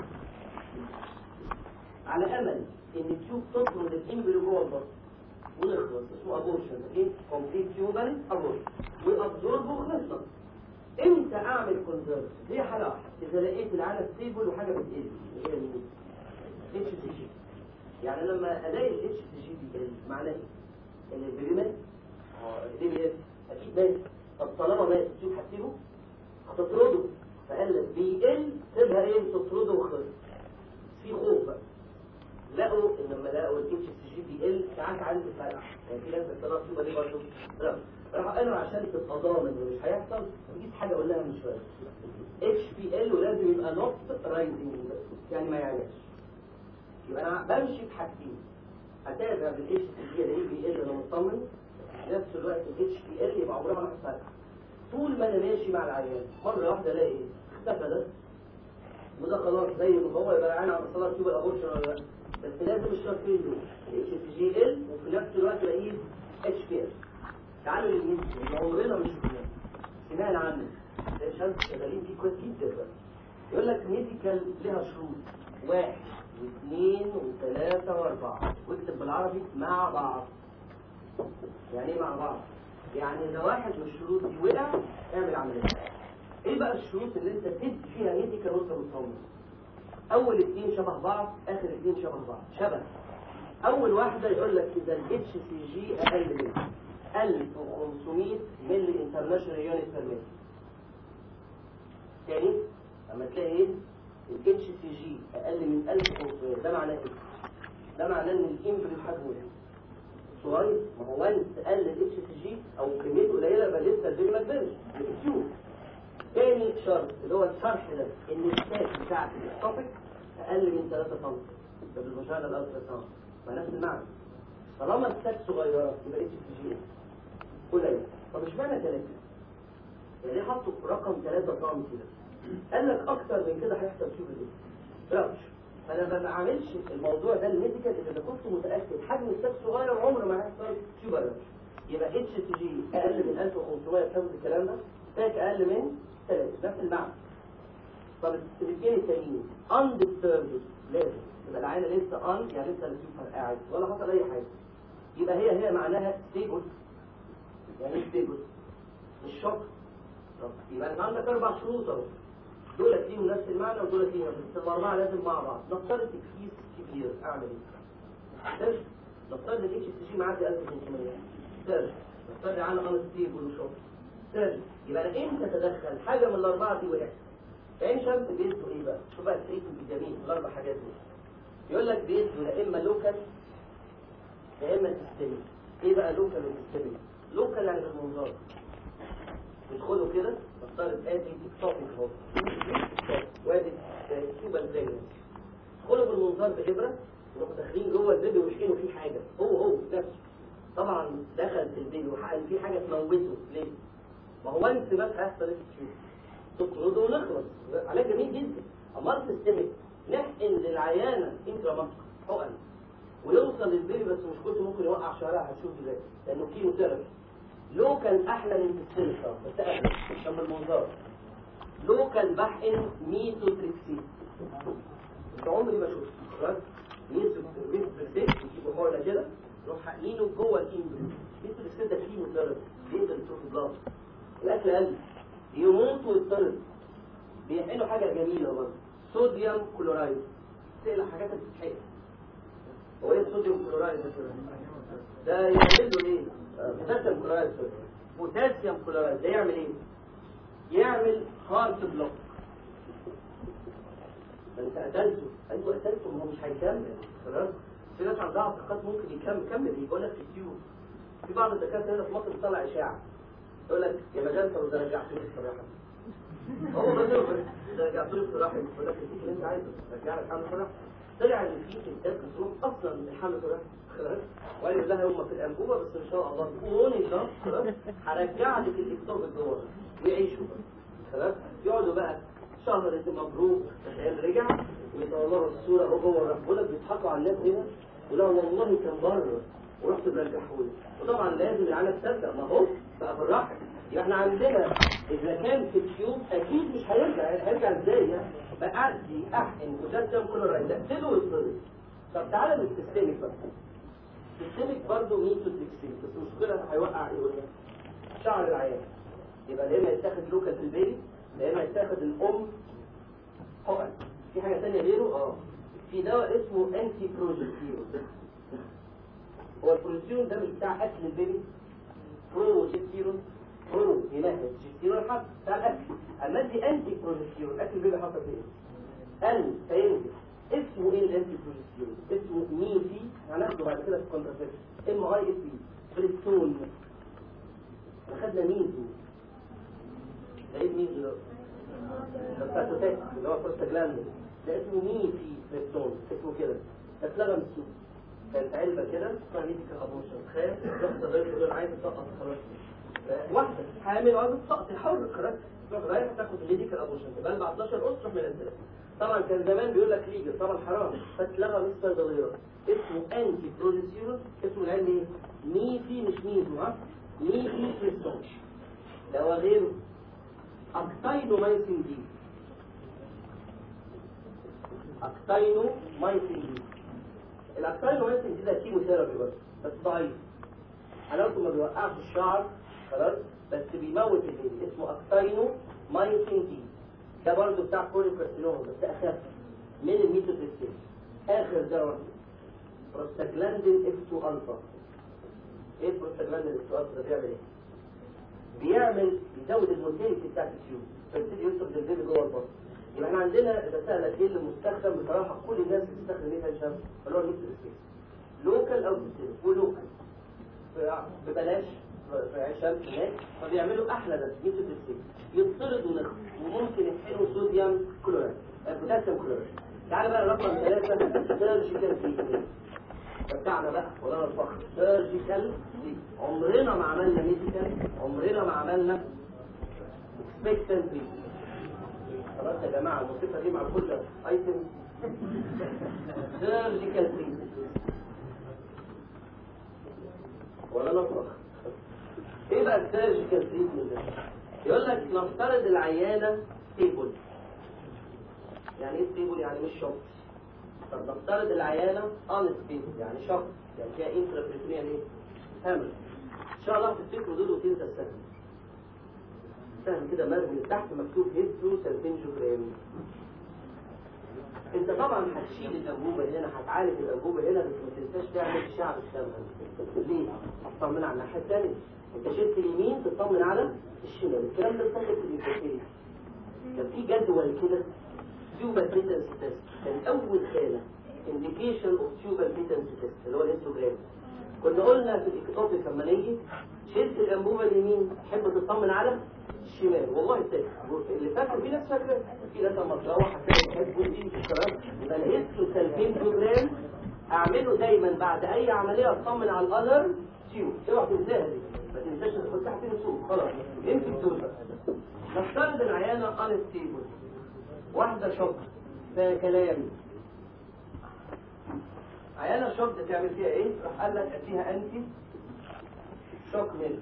Speaker 1: على امل ان تشوف تطرد الامبريو جوه البطن ونخلص اسمه ابورشن ايه كومبليت تيوبال ابورشن وابزورب وخلصنا امتى اعمل كونزرف هي حاله واحده اذا لقيت العاده ستيبل وحاجه بتقل اللي هي المين اتش سي جي يعني لما الاقي الاتش سي جي بيقل معناه ايه؟ ان البريمات دي بي اس اكيد مات طب طالما مات شوف هتسيبه هتطرده فقال لك بيقل سيبها ايه تطرده وخلص في خوف بقى لقوا ان لما لقوا الاتش سي جي بيقل ساعات عندي فرق يعني في ناس بتطلع فيه دي برضه لا راح قالوا عشان تبقى ضامن انه مش هيحصل نجيب حاجه قلناها من شويه اتش بي ال ولازم يبقى نوت رايزنج يعني ما يعلاش يبقى انا بمشي بحاجتين هتابع بالاتش سي جي الاقيه بيقل انا مطمن في نفس الوقت الاتش بي ال يبقى عمرها ما هتفرق طول ما انا ماشي مع العيان مره واحده الاقي ايه اختفى ده وده خلاص زي ما هو يبقى العيان على صلاه تيوب الابورشن ولا لا بس لازم الشرطين دول اتش سي جي ال وفي نفس الوقت الاقيه اتش بي ال تعالوا للميديكال اللي عمرنا ما شفناه سمعنا عنه ده شمس شغالين فيه كويس جدا بقى يقول لك ميديكال لها شروط واحد واثنين وثلاثة واربعة واكتب بالعربي مع بعض يعني ايه مع بعض؟ يعني اذا واحد من الشروط دي وقع اعمل عملية ايه بقى الشروط اللي انت تدي فيها ميديكال وانت مطمن؟ اول اثنين شبه بعض اخر اثنين شبه بعض شبه اول واحدة يقول لك اذا الاتش سي جي اقل من 1500 ملي انترناشونال يونت بير ملي تاني لما تلاقي ايه الاتش سي جي اقل من 1500 ده معناه ايه ده معناه ان الامبريو حجمه ايه صغير ما هو وانس قل الاتش سي جي او كميته قليله يبقى لسه البيبي ما كبرش بتشوف تاني شرط اللي هو الشرح ده ان الساك بتاعت التوبيك اقل من 3 سم ده بالمشاهده الالترا ساوند ما نفس المعنى طالما الساك صغيره يبقى اتش سي جي قليل طب اشمعنى 3 يعني ليه حطوا رقم 3 سم كده قال لك اكتر من كده هيحصل فيه ايه رابش فانا ما بعملش الموضوع ده الميديكال اذا كنت متاكد حجم الساك صغير عمره ما هيحصل تيوبر رابش يبقى اتش سي جي اقل من 1500 بحفظ الكلام ده ساك اقل من 3 نفس المعنى طب الاثنين التانيين undisturbed لازم يبقى العينه لسه ان يعني لسه السوبر قاعد ولا حصل اي حاجه يبقى هي هي معناها ستيبل يعني ايه ستيبل مش شوك طب يبقى انت عندك اربع شروط اهو دول فيهم نفس المعنى ودول فيهم بس الاربعه لازم مع بعض نفترض تكفيس كبير اعمل ايه؟ سيرش نفترض الاتش سي جي معدي 1500 سيرش نفترض عنه ان ستيبل وشوك سيرش يبقى انا امتى اتدخل حاجه من الاربعه دي وقعت عين شمس بيدوا ايه بقى؟ شوف بقى التريتمنت الجميل الاربع حاجات دول يقول لك بيدوا يا اما لوكال يا اما سيستميك ايه بقى لوكال وسيستميك؟ لوكال يعني بالمنظار يدخلوا كده نفترض ادي توبيك اهو وادي تيوبال زي يدخلوا بالمنظار الابره يروحوا داخلين جوه البيبي ويشحنوا فيه حاجه هو هو نفسه طبعا دخل في البيبي وحقن فيه حاجه تموته ليه؟ ما هو انت بس هيحصل ايه تشوف تطرده ونخلص علاج جميل جدا امال سيستمك نحقن للعيانه انترا حقن ويوصل للبيبي بس مشكلته ممكن يوقع شعرها هتشوف ازاي لانه كيمو ثيرابي لوكال احلى من السيستمك طبعا بس احلى عشان بالمنظار لوكال بحقن ميتوتريكسين انت عمري ما شفته خلاص ميتوتريكسين يجيبوا حقنه كده يروح حقنينه جوه الكيمو ميتوتريكسين ده كيمو ثيرابي بيقدر يشوف البلاط الاكل قل يموت ويضطرب بيحقنوا حاجه جميله برضه صوديوم كلورايد تقلع حاجات بتتحقن هو ايه الصوديوم كلورايد ده ده يعمل له ايه بوتاسيوم كلورايد بوتاسيوم كلورايد ده يعمل ايه يعمل هارت بلوك ده انت قتلته انتوا قتلته ما هو مش هيكمل خلاص في ناس عندها اعتقاد ممكن يكمل كمل يقول لك في التيوب في بعض الدكاتره هنا في مصر بتطلع اشاعه يقول لك يا مجال طب ده رجعتوني الصراحه هو بدل ده رجعتوني الصراحه يقول لك الفيك اللي انت عايزه رجع لك حمل صراحه طلع ان في كتاب بتروح اصلا من الحمل صراحه خلاص وقال لها هم في الانبوبه بس ان شاء الله قولوني ان شاء الله هرجع لك الاكتوب جوه ويعيشوا خلاص يقعدوا بقى شهر انت مبروك تخيل رجع ويصوروا الصوره هو جوه الرحم بيقول لك بيضحكوا على الناس هنا ولا والله كان بره ورحت برجعهولي وطبعا لازم العيال تصدق ما هو بقى في الرحم يبقى احنا عندنا اذا كان في التيوب اكيد مش هيرجع هيرجع ازاي يعني بأدي احقن بوتاسيوم كلورايد اقتله ويضطرب طب تعالى للسيستميك بقى السيستميك برضه ميتوتريكسين بس المشكله هيوقع ايه ولا شعر العيان يبقى يا اما يتاخد لوكال في البيبي يا اما يتاخد الام حقن في حاجه ثانيه غيره اه في دواء اسمه انتي بروجستيرون هو البروجستيرون ده مش بتاع اكل البيبي بروجستيرون برو يمهد جستيرون حط بتاع الاكل اما دي انتي بروجستيرون اكل البيبي حاطط ايه ان فينزل اسمه ايه الانتي بروجستيرون اسمه ميفي هناخده بعد كده في الكونتراسبشن ام اي اس بي بريستون احنا خدنا ميزو ده ايه ميزو ده ده بتاع توتاك اللي هو بروستاجلاند ده اسمه ميفي بريستون اسمه كده ده اتلغى من السوق كانت علبه كده اسمها ميديكال ابوشن تخيل رحت ضيف تقول عايز تسقط خلاص واحده حامل وعايزه تسقط حر خلاص تروح رايح تاخد ميديكال ابوشن تبقى بعد 12 اسره تروح منزلها طبعا كان زمان بيقول لك ليجل طبعا حرام فاتلغى من الصيدليات اسمه انتي بروديسيون اسمه العلمي ايه؟ ميفي مش ميزو ها ميفي بريستون دواء غيره اكتاينومايسين دي اكتاينومايسين دي الاكتاينومايسين دي ده كيمو ثيرابي بس بس ضعيف حلاوته ما بيوقعش الشعر خلاص بس بيموت البيبي اسمه اكتاينو مايسين دي ده برضه بتاع كوليكارسينوما بس اخف من الميتوتريكسين اخر دواء بروستاجلاندين اف 2 الفا ايه البروستاجلاندين اف 2 الفا ده بيعمل ايه؟ بيعمل بيزود الموتيليتي بتاعت التيوب فيبتدي يطرد البيبي جوه البطن يبقى احنا عندنا اذا سالت ايه اللي مستخدم بصراحه كل الناس بتستخدم ايه الشمس اللي هو الميتوتريكسين لوكال او سيستم ولوكال ببلاش في عشان هناك فبيعملوا احلى ده ميتوتريكسين يطردوا نخ وممكن يحقنوا صوديوم كلورايد بوتاسيوم كلورايد تعالى بقى رقم ثلاثة سيرجيكال تريتمنت بتاعنا بقى ولا الفخر سيرجيكال عمرنا ما عملنا ميديكال عمرنا ما عملنا اكسبكتنت خلاص يا جماعه الموسيقى دي مع كل ايتم سيرجيكال تريتمنت ولا نفرق ايه بقى السيرجيكال تريتمنت ده يقول لك نفترض العيانه ستيبل يعني ايه ستيبل يعني مش شوك طب نفترض العيانه ان ستيبل يعني شوك يعني فيها انترا ايه هامل ان شاء الله تفتكروا دول وتنسى السهم سهم كده مرمي تحت مكتوب هيدرو سلفنجوجرام انت طبعا هتشيل الانبوبه هنا هتعالج الانبوبه هنا بس ما تنساش تعمل اشعه بالشمال ليه؟ هتطمن على الناحيه الثانيه انت شلت اليمين تطمن على الشمال الكلام ده سهل في الانفكتيريا كان في جدول كده تيوبال بيتنس تيست كان اول خانه انديكيشن اوف تيوبال بيتنس تيست اللي هو الانستوجرام كنا قلنا في الاكتوبيك لما نيجي شلت الانبوبه اليمين تحب تطمن على شمال والله تاني اللي فاكر في ناس فاكره في ناس لما تروح هتلاقي حاجات بروتين في الكلام يبقى الهيستو سلفين جرام اعمله دايما بعد اي عمليه اطمن على القدر تيوب اوعى تنساها دي ما تنساش تاخد تحت السوق خلاص امسك دول بقى نفترض العيانه انستيبل واحده شوك فيها كلام عيانه شوك ده تعمل فيها ايه؟ راح قال لك اديها انتي شوك ميلك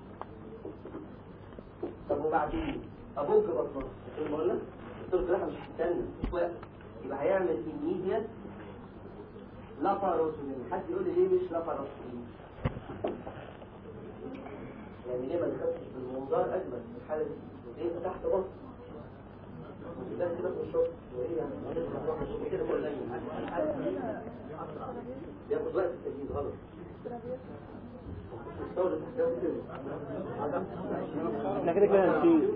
Speaker 1: طب وبعدين ابوك بطنه زي ما قلنا قلت له مش هستنى مش وقت يبقى هيعمل immediate لاباروتومي حد يقول لي ليه مش لاباروتومي يعني ليه ما دخلتش بالمنظار اجمل في الحاله دي ليه فتحت بطن ده كده في الشغل وايه يعني كده كل بياخد وقت التجهيز غلط الثورة تحتاج كده
Speaker 2: احنا كده كده هنشيل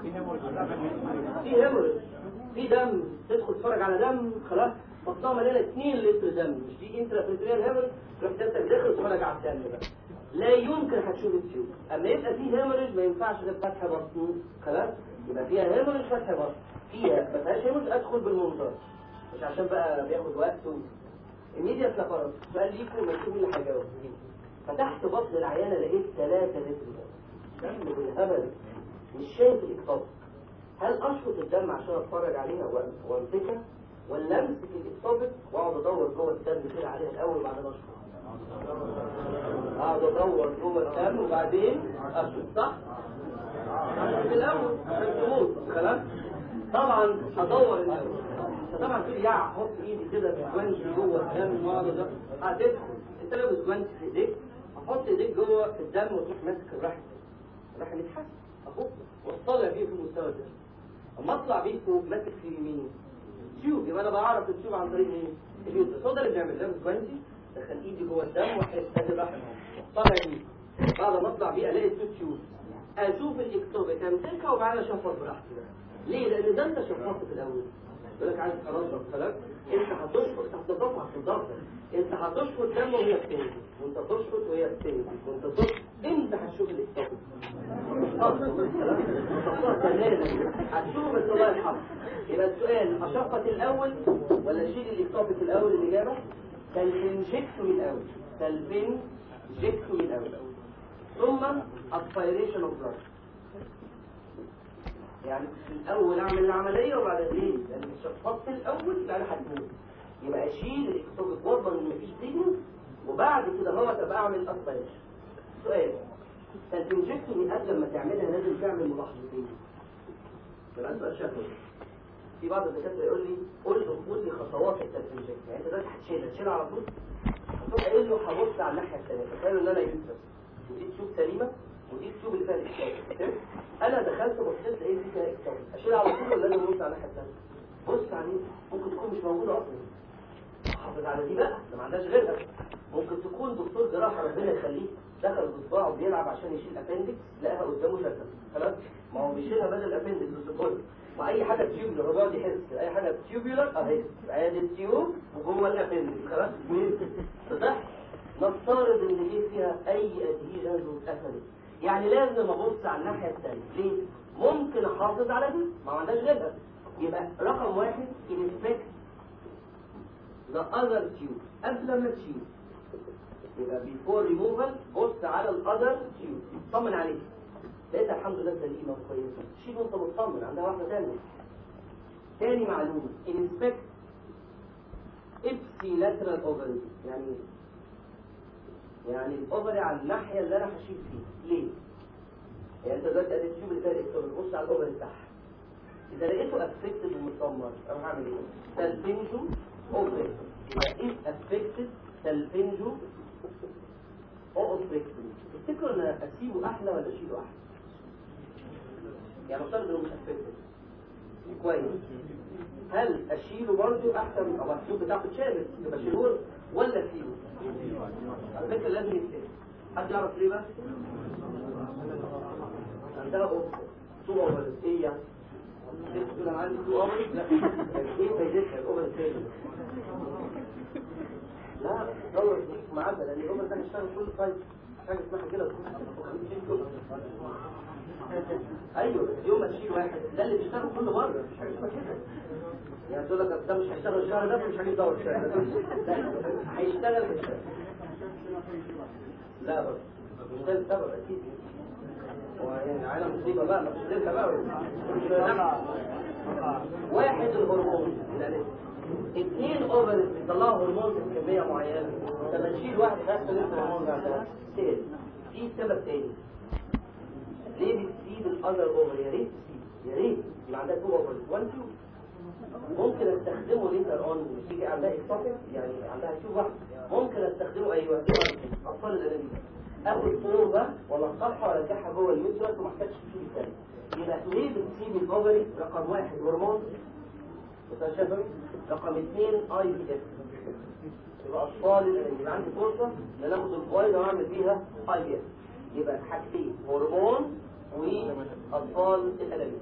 Speaker 1: في هيموريج في دم تدخل تتفرج على دم خلاص بطنها مليانه 2 لتر دم مش دي انترا فيتريال هيموريج تروح انت داخل تتفرج على الدم بقى لا يمكن هتشوف التيوب اما يبقى في هيموريج ما ينفعش غير فتح بطن خلاص يبقى فيها هيموريج فتح بطن فيها ما فيهاش هيموريج ادخل بالمنظار مش عشان بقى بياخد وقت و... immediate لفرط سؤال ليكم مكتوب لي حاجه فتحت بطن العيانه لقيت 3 لتر دم دم بالهبل مش شايف الاكتاف هل اشفط الدم عشان اتفرج عليها وأ- وامسكها ولا امسك الاكتاف واقعد ادور جوه الدم كده عليها الاول وبعدين اشفط اقعد ادور جوه الدم وبعدين اشفط صح في الاول عشان تموت خلاص طبعا هدور الاول طبعا في يا احط ايدي كده بجوانتي جوه الدم واقعد أدور. هتدخل انت لابس جوانتي في ايديك هحط ايديك جوه في الدم وتروح ماسك الرحم الرحم يتحسن اهو واطلع بيه في المستوى ده اما اطلع بيه فوق ماسك في يميني تيوب يبقى انا بعرف التيوب عن طريق ايه؟ اليوترس هو ده اللي بنعمل لابس جوانتي دخل ايدي جوه الدم واحس ادي الرحم اهو طالع بيه بعد ما اطلع بيه الاقي التو تيوب اشوف الاكتوبك امسكها وبعدين اشفط براحتي بقى ليه؟ لان ده انت شفطت في الاول يقول لك عايز تنظف كلام انت هتشفط هتنظفها هتنظفها انت هتشفط دم وهي بتنزل وانت تشفط وهي بتنزل وانت تشفط انت هتشوف الاكتوبك هتشوف بس الله يرحمه يبقى السؤال اشفط الاول ولا اشيل الاكتوبك الاول الاجابه سلفنجكتومي الاول سلفنجكتومي الاول ثم aspiration of blood يعني في الاول اعمل العمليه وبعد ايه لان شفطت الاول يبقى انا هتموت يبقى اشيل الاكتوبك واضمن ان مفيش بليدنج وبعد كده هو تبقى اعمل اسبيريشن سؤال فالانجكتومي قبل ما تعملها لازم تعمل ملاحظتين يبقى انت شكله في بعض الدكاتره يقول لي قول له خد لي خطوات التنجكت يعني انت دلوقتي هتشيلها تشيلها على طول هتروح قايل له هبص على الناحيه الثانيه تخيلوا ان انا يوسف ودي تيوب سليمه ودي التيوب اللي فيها الاكتاف انا دخلت بصيت لقيت دي فيها اكتاف اشيلها على طول ولا لازم ابص على الناحيه الثانيه بص عليه ممكن تكون مش موجوده اصلا حافظ على دي بقى ده ما عندهاش غيرها ممكن تكون دكتور جراحه ربنا يخليه دخل بصباعه بيلعب عشان يشيل ابندكس لقاها قدامه شكل خلاص ما هو بيشيلها بدل الابندكس والسكر واي حاجه تيوبولر هو بيقعد يحس اي حاجه تيوبولر اهي ادي التيوب وجوه الابندكس خلاص صح نفترض ان دي فيها اي ادهيجنز واتقفلت يعني لازم ابص على الناحيه الثانيه ليه ممكن احافظ على دي ما عندهاش غيرها يبقى رقم واحد انسبكت the other tube قبل ما تشيل يبقى before removal بص على ال other tube طمن عليها لقيتها الحمد لله سليمه وكويسه شيل وانت مطمن عندها واحده ثانيه تاني معلومه inspect ipsilateral ovary يعني ايه؟ يعني الاوفري على الناحيه اللي انا هشيل فيها ليه؟ يعني انت دلوقتي ادي التيوب اللي فيها الاكتوبر بص على الاوفري بتاعها اذا لقيته افكتد ومتدمر اروح اعمل ايه؟ سلفنجو اوفري يبقى ايه افكتد سلفنجو اوفري تفتكروا ان اسيبه احلى ولا اشيله احلى؟ يعني افترض انه مش افكتد كويس هل اشيله برضه احسن او التيوب بتاعته اتشالت يبقى اشيله ولا اسيبه؟ على فكره لازم يتسال حد يعرف ليه بقى؟ عندها اوفر تو اوفر ايه يعني؟ تقول انا عندي تو اوفر لا ايه فايدتها الاوفر الثاني؟ لا دور دي معدل لان الاوفر ده هيشتغل كل فايت حاجه اسمها كده ايوه بس يوم ما تشيل واحد ده اللي بيشتغل كل مره مش حاجه اسمها كده يعني تقول لك أصل ده مش هيشتغل الشهر ده فمش هجيب دور الشهر ده لا هيشتغل هيشتغل لا بس مش ده السبب اكيد هو يعني عالم مصيبه بقى ما تشتغلها بقى مش نفع. واحد الهرمون الألف. اثنين اوفر بيطلعوا هرمون بكميه معينه لما نشيل واحد نفس الهرمون ده سيل في سبب تاني ليه بتسيب الاذر اوفر يا ريت تسيب يا ريت يبقى عندها تو اوفر وان تو ممكن استخدمه ليتر اون تيجي عندها اكتوبيك يعني عندها تو واحد ممكن استخدمه ايوه اطفال الانابيب اخد اوفر ولا الصفحه ولا الكحه جوه اليوترس وما احتاجش تشيل الثاني يبقى ليه بتسيب الاوفري رقم واحد هرمون متشابه رقم اثنين اي بي اس يبقى اطفال الانابيب يبقى عندي فرصه ان انا اخد الفايل واعمل فيها اي بي اس يبقى حاجتين هرمون واطفال الانابيب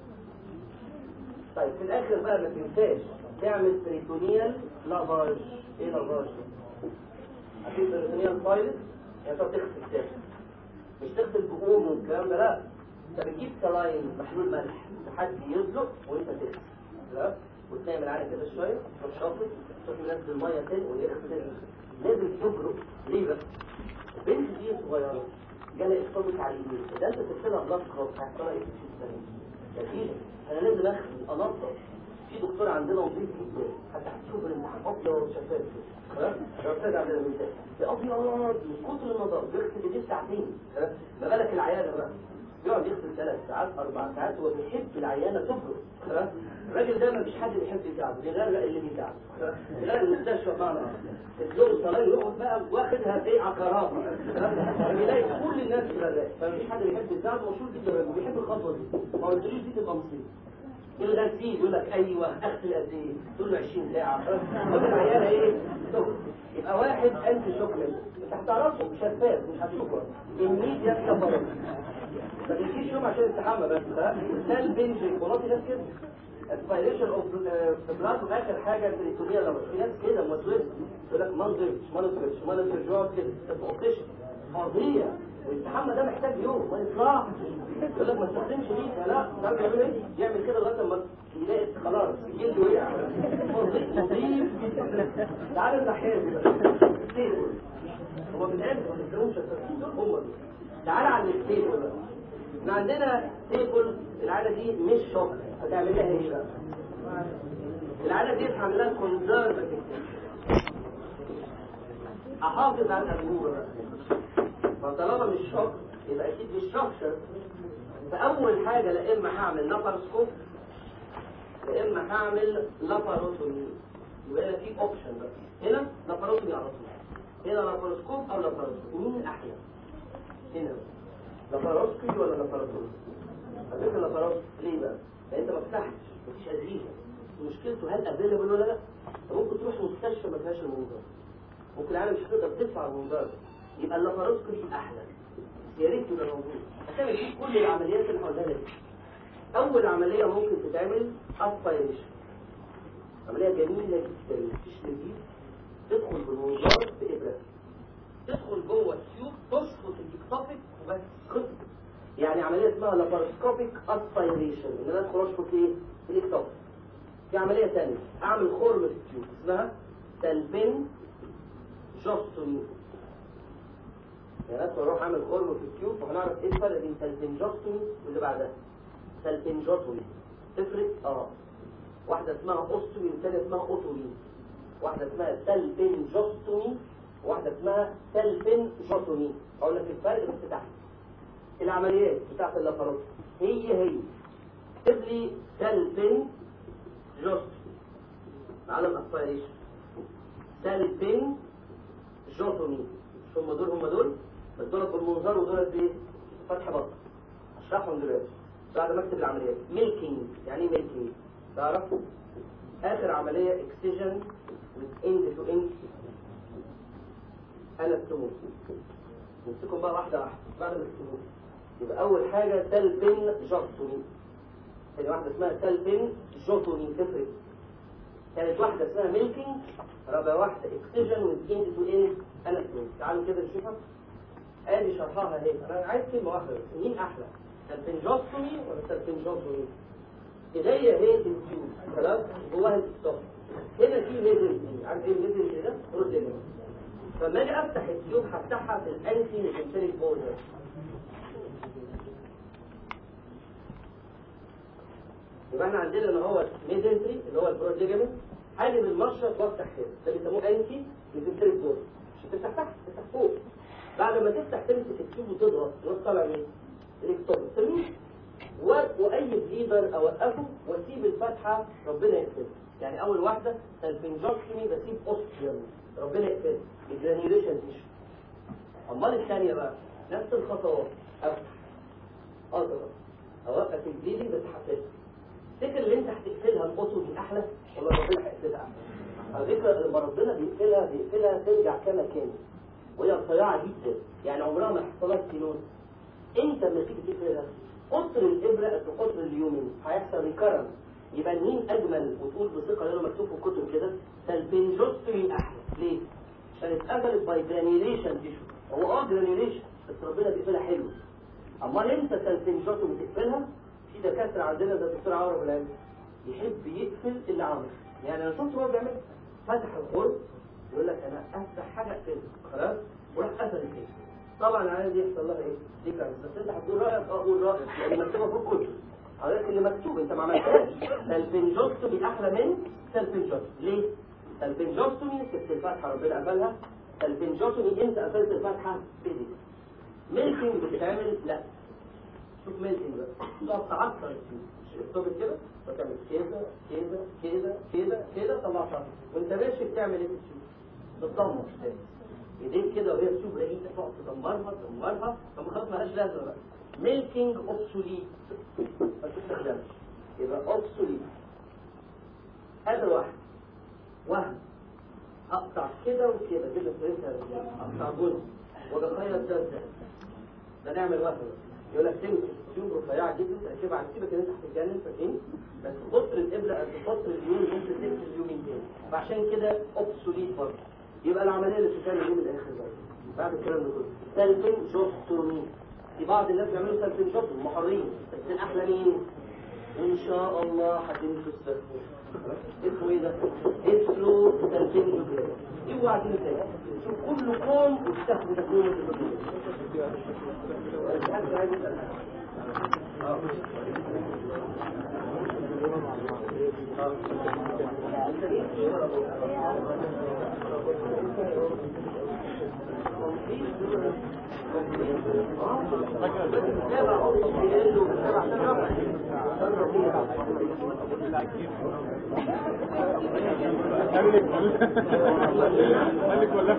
Speaker 1: طيب في الاخر بقى ما تنساش تعمل بريتونيال لافاج ايه لافاج اكيد بريتونيال فايلز يعني انت بتغسل تاني مش تغسل بقوم والكلام ده لا انت بتجيب سلاين محلول ملح لحد يزلق وانت تغسل لا وتنام على كده شويه تروح شاطط تروح منزل الميه تاني ويغسل لازم تجرؤ ليه بقى البنت دي صغيره جالها اصابه على اليمين ده انت تغسلها بلاط خلاص هيحصلها ايه في الثانيه اكيد انا لازم اغسل انضف في دكتور عندنا نظيف جدا حتى هتشوف الامتحان ابيض شفاف كده الأستاذ عبد المنتج ده أبيض من كتر النظافة بيغسل ايديه ساعتين ها؟ ما بالك العيانة بقى يقعد يغسل ثلاث ساعات أربع ساعات وبيحب العيانة تبرد ها؟ الراجل ده ما فيش حد بيحب يساعده بيغرق اللي بيساعده ها؟ بيغرق المستشفى بمعنى الدور الصلاة يقعد بقى واخدها في عقارات بيلاقي كل الناس بتغرق فما فيش حد بيحب يساعده مشهور جدا الراجل بيحب الخطوة دي ما قلتليش دي تبقى مصيبة الغسيل يقول لك ايوه اغسل قد ايه تقول له 20 ساعه طب العياله ايه سكر يبقى واحد انت شكرا انت هتعرفه شفاف مش هتشكر الميديا كفرت ما تجيش يوم عشان تستحمى بس ها سال بنج خلاص ناس كده اسبيريشن اوف بلاد واخر حاجه التريتونيه لو في ناس كده مسوس يقول لك ما نضربش ما نضربش ما نضربش يقعد كده تبقى فظيع والتحمى ده محتاج يوم ما يطلعش يقول لك ما تستخدمش ليه لا تعرف يعمل ايه يعمل كده لغايه لما يلاقي خلاص جلده وقع فظيع نظيف جدا تعالى الناحيه دي بقى هو في الاخر ما تفهموش التفكير دول هم دول تعالى على الستيبل بقى احنا عندنا ستيبل العاده دي مش شوك هتعمل لها ايه بقى العاده دي هعمل لها كونزرفتيف احافظ على الانبوبه بقى فطالما مش شوك يبقى اكيد مش شوكشر فاول حاجه لا اما هعمل لاباروسكوب يا اما هعمل لاباروتومي يبقى هنا في اوبشن بقى هنا لاباروتومي على طول هنا لاباروسكوب او لاباروتومي مين احلى هنا لاباروسكوبي ولا لاباروتومي على فكره لاباروسكوبي ليه بقى لان انت ما فتحتش مفيش ادريجه مشكلته هل افيلبل ولا لا أنت ممكن تروح مستشفى ما فيهاش المنظار ممكن العالم مش هتقدر تدفع المنظار ده يبقى اللاباروسكوبي احلى يا ريت يبقى موجود هتعمل فيه كل العمليات اللي هقولها لك اول عمليه ممكن تتعمل اسبيريشن عمليه جميله جدا مفيش نزيف تدخل بالمنظار بابره تدخل جوه التيوب تشفط الاكتوبيك وبس خلص يعني عمليه اسمها لاباروسكوبيك اسبيريشن ان انا ادخل اشفط ايه الاكتوبيك في عمليه ثانيه اعمل خرم في التيوب اسمها تلبين جوستومي يعني ادخل اروح اعمل خرم في التيوب وهنعرف ايه الفرق بين تلبنجوستومي واللي بعدها تلبنجوتومي تفرق اه واحده اسمها اوستومي والثانيه اسمها اوتومي واحده اسمها تلبنجوستومي وواحده اسمها تلبنجوتومي اقول لك الفرق بس تحت العمليات بتاعت اللاباروسكوبي هي هي اكتب لي تلبن جوستومي معلم اسبيريشن تلبن جوتومي مش هم دول هم دول بس دول بالمنظار ودول بايه فتح بطن اشرحهم دلوقتي بعد ما اكتب العمليات ميلكينج يعني ايه ميلكينج تعرف اخر عمليه اكسجن with end to end انستوموس نمسكهم بقى واحده واحده بعد ما تكتبوه يبقى اول حاجه تلبن جوتومي ثاني واحده اسمها تلبن جوتومي تفرق كانت واحدة اسمها ميلكينج رابع واحدة اكسجن with end to end انستومي تعالوا كده نشوفها ادي شرحها اهي انا عايز كلمه واحده بس مين احلى سلفنجوستومي ولا سلفنجوستومي ايديا هي التيوب خلاص جواها الستوب هنا في ميزل عارف ايه الميزل ده بروتين فلما اجي افتح التيوب هفتحها في الانتي ميزنتريك بوردر يبقى احنا عندنا اللي هو ميزنتري اللي هو البرود ليجامنت حاجه بالمشرط وافتح كده ده بيسموه انتي ميزنتريك بوردر مش تفتح تحت تفتح فوق بعد ما تفتح تمسك التيوب وتضغط تروح طالع مين؟ الاكتوبر ترميه و- واي بليدر اوقفه واسيب الفتحه ربنا يقفلها يعني اول واحده سلفنجوكتومي بسيب اوستيوم ربنا يقفلها الجرانيوليشن تيشو امال الثانيه بقى نفس الخطوات افتح اضغط اوقف البليدنج بس هقفلها تفتكر اللي انت هتقفلها الاوتو دي احلى ولا ربنا هيقفلها احلى على فكره لما ربنا بيقفلها بيقفلها ترجع كما كانت وهي رفيعه جدا يعني عمرها ما حصل لها ستينوز انت لما تيجي تقفلها قطر الابره قد قطر اليومين هيحصل ريكرنس يبقى مين اجمل وتقول بثقه لانه مكتوب في الكتب كده سلفنجوستومي احلى ليه؟ عشان اتقفلت باي جرانيوليشن تيشو هو اه جرانيوليشن بس ربنا بيقفلها حلو امال انت سلفنجوستومي تقفلها في دكاتره عندنا زي الدكتور عمرو بالعلم يحب يقفل اللي عمله يعني انا شفت هو بيعمل فتح الخرم يقول لك انا افتح حاجه اقفلها خلاص وراح قفل كده طبعا العيال دي يحصل لها ايه؟ دي كارثه بس انت هتقول رايك اه قول رايك لان مكتوبه في الكتب حضرتك اللي مكتوب انت ما عملتهاش سلفنجوستومي احلى من سلفنجوستومي ليه؟ سلفنجوستومي سبت الفتحه ربنا قفلها سلفنجوستومي انت قفلت الفتحه بايديك ميلكينج بتتعمل لا شوف ميلكينج بقى تقعد تعصر التيوب التوب كده وتعمل كده كده كده كده كده طلعتها وانت ماشي بتعمل ايه في التيوب؟ بتدمر تاني ايديك كده وهي تشوف رقيقه تقعد تدمرها تدمرها فما خلاص مالهاش لازمه بقى ميلكينج اوبسوليت ما تستخدمش يبقى اوبسوليت هذا واحد وهم اقطع كده وكده كده فهمت اقطع جزء وبخيط ده ده ده نعمل وهم يقول لك تمسك تيوب رفيعه جدا تركبها على سيبك ان انت هتتجنن فاكرين بس قطر الابره قد قطر اليوم ممكن تقفل اليومين تاني فعشان كده اوبسوليت برضه يبقى العمليه اللي بتتعمل يوم الاخر بقى بعد الكلام ده كله سلفين جوستومي في بعض الناس بيعملوا سلفين جوستومي هم حرين بس الاحلى مين؟ ان شاء الله هتنسوا السلفين اسمه ايه ده؟ اسمه سلفين جوستومي اوعى تنسى شوف كل قوم واستخدم تكوين الجوستومي حد عايز يسال اه
Speaker 2: مالك ولا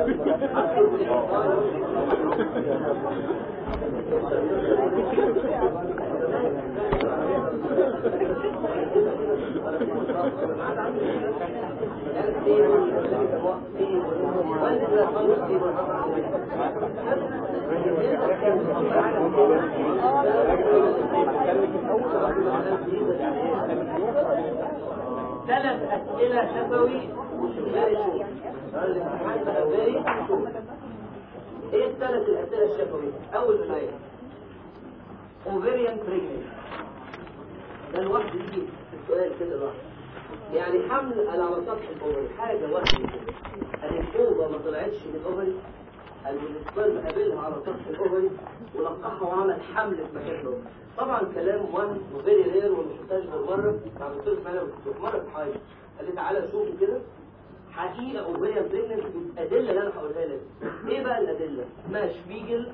Speaker 1: ثلاث أسئلة شفوي وسؤال شوف الامتحان بقى باري شوف ايه الثلاث الأسئلة الشفوية؟ أول سؤال ovarian pregnancy ده الواحد يجي في السؤال كده لوحده يعني حمل على سطح الاوفري حاجة واحدة كده الانفوضة ما طلعتش من الاوفري السبرم قابلها على سطح الاوفري ولقحها وعمل حمل في مكان الاوفري طبعا كلام وان وفيري رير وما شفتهاش غير مره مع دكتور اسماعيل أبو الفتوح مره في حاجه قال لي تعالى شوفوا كده حقيقه اوفريان بريجننسي بالادله اللي انا هقولها لك ايه بقى الادله؟ اسمها شبيجل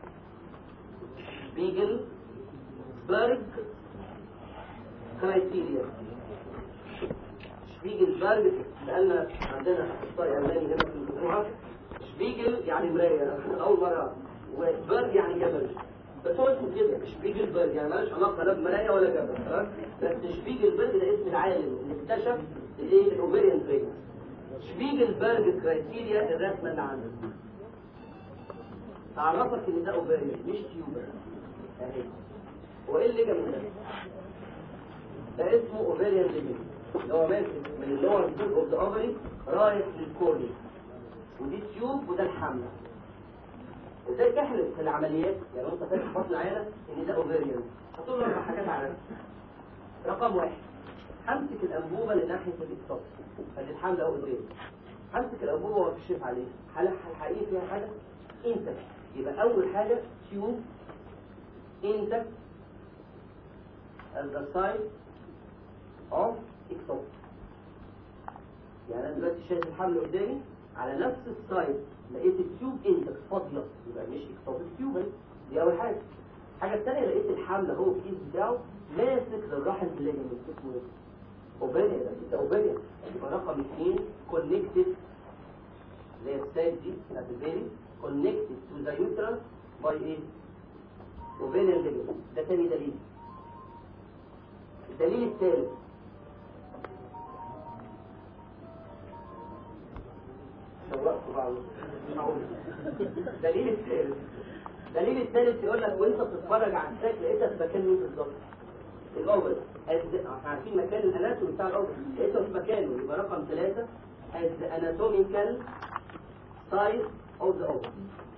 Speaker 1: شبيجل بيرج كرايتيريا شبيجل بيرج لان عندنا اخصائي الماني هنا في المجموعه شبيجل يعني مرايه اول مره وبيرج يعني جبل بس هو اسمه كده شبيجلبرج يعني مالوش علاقه لا بمرايه ولا جبل تمام بس شبيجلبرج ده اسم العالم اللي اكتشف الايه الاوفيريان بريجنس شبيجلبرج كرايتيريا الرسمه اللي عندك تعرفك ان ده اوفيريان مش تيوبر اهي وايه اللي جنب ده؟ ده اسمه اوفيريان ليجن اللي هو ماسك من اللور جزء اوف ذا اوفري رايح للكورني ودي تيوب وده الحمل ازاي تحلف في العمليات يعني وانت فاتح بطن العيانه ان ده اوفيريان هتقول له اربع حاجات على نفسك رقم واحد همسك الانبوبه لناحيه الاكتاف ادي الحمل اهو قدامي همسك الانبوبه واكشف عليه هل الحقيقه فيها حاجه انت يبقى اول حاجه تيوب انت as the side of ectopic يعني انا دلوقتي شايف الحمل قدامي على نفس السايد لقيت التيوب انتك فاضيه يبقى مش اكتوبيك تيوب دي اول حاجه الحاجه الثانيه لقيت الحمل اهو الكيس بتاعه ماسك للرحم الليجمنت اسمه ايه؟ اوبيريا ده كده اوبيريا يبقى رقم اثنين كونكتد اللي هي السايد دي بتاعت البيبي كونكتد تو ذا يوترس باي ايه؟ اوبيريا ليجمنت ده ثاني دليل الدليل الثالث شوقت بعض دليل الثالث دليل الثالث يقول لك وانت بتتفرج على الساك لقيتها في مكان مين بالظبط الاوفر احنا عارفين مكان الاناتومي بتاع الاوفر لقيته في مكانه يبقى رقم ثلاثة as the anatomical size of the ovary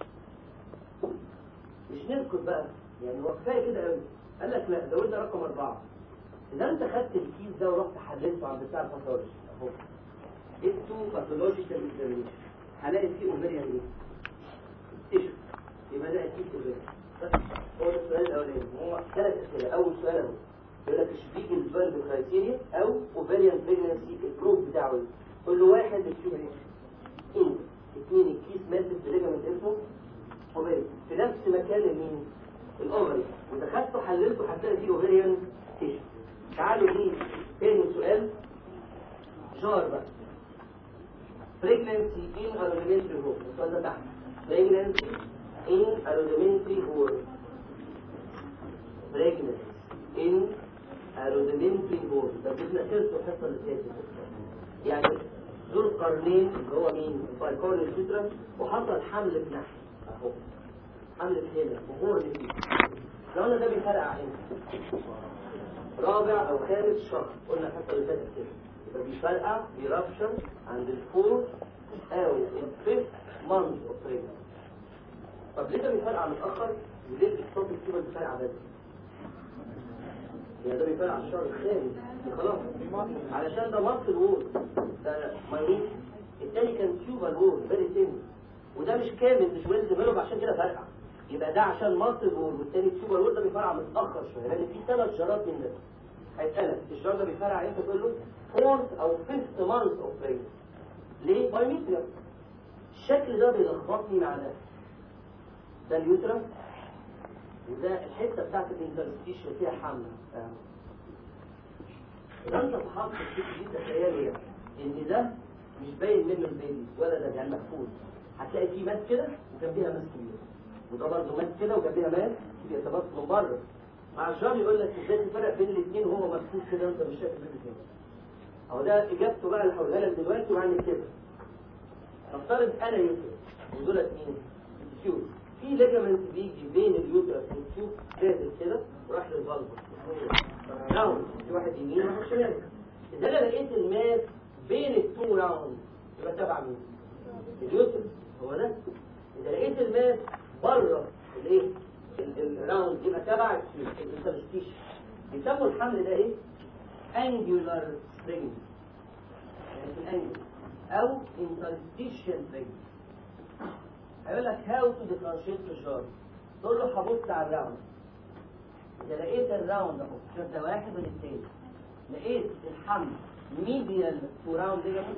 Speaker 1: مش نسكت بقى يعني هو كفايه كده قوي قال لك لا زودنا رقم اربعه اذا انت خدت الكيس ده ورحت حللته عند بتاع الباثولوجي اهو اسمه باثولوجيكال اكزامينشن هلاقي فيه اوفريان ايه؟ تيشو يبقى ده اكيد اوفريان بس هو ده السؤال الاولاني هو ثلاث اسئله اول سؤال اهو يقول لك شبيك الفيرب كرايتيريا او اوفريان بريجنسي البروف بتاعه ايه؟ قول له واحد التيوب ايه؟ انت اثنين الكيس ماسك بريجمنت اسمه اوفريان في نفس مكان المين؟ الاوفري ودخلته حللته هتلاقي فيه اوفريان تيشو تعالوا دي تاني سؤال جار بقى pregnancy in a rudimentary home السؤال ده تحت pregnancy in a rudimentary home pregnancy in a rudimentary home ده جبنا سيرته الحصه اللي فاتت يعني ذو القرنين اللي هو مين الفايكول الفيترس وحصل حمل في ناحيه اهو حمل في هنا وهو اللي فيه لو ده بيفرقع امتى رابع او خامس شهر قلنا الحصه اللي فاتت كده يبقى بيفرقع بيرابشن عند الفور او الفيفث مانث اوف بريجنسي طب ليه ده بيفرقع متاخر وليه الصوت الكيبل بيفرقع بدري يعني ده بيفرقع الشهر الخامس خلاص علشان ده مصل وول ده ماينيت التاني كان تيوبال وول فيري سيمبل وده مش كامل مش ويل ديفلوب عشان كده فرقع يبقى ده عشان مصل وول والتاني تيوبال وول ده بيفرقع متاخر شويه لان في ثلاث جرات من ده هيسألك الجار ده بيفرقع امتى تقول له فورث او فيفث مانث اوف بريجنسي ليه؟ بايوميتريا الشكل ده بيلخبطني مع ده ده اليوترس وده الحته بتاعت الانترستيشن فيها حمل اذا انت فحصت الست دي تخيل ان ده مش باين منه البيبي ولا ده يعني مقفول هتلاقي فيه ماس كده وجنبيها ماس كبير وده برضه ماس كده وجنبيها ماس كبير ده بس من بره مع الجار يقول لك ازاي تفرق بين الاثنين وهو مكتوب كده انت مش شايف الاثنين اهو ده اجابته بقى اللي هقولها لك دلوقتي وعن كده نفترض انا يوترس ودولت مين؟ التيوب في ليجامنت بيجي بين اليوترس والتيوب نازل كده وراح للفالف راوند في واحد يمين وواحد شمال اذا انا لقيت الماس بين التو راوند يبقى تبع مين؟ اليوترس هو ده اذا لقيت الماس بره الايه؟ الراوند يبقى تبع الانترستيشن بيسموا الحمل ده ايه؟ angular string يعني في الانجل او interstitial string هيقول لك how to differentiate the jar تقول له هبص على الراوند اذا لقيت الراوند اهو شوف ده واحد من التاني لقيت الحمل medial to round ligament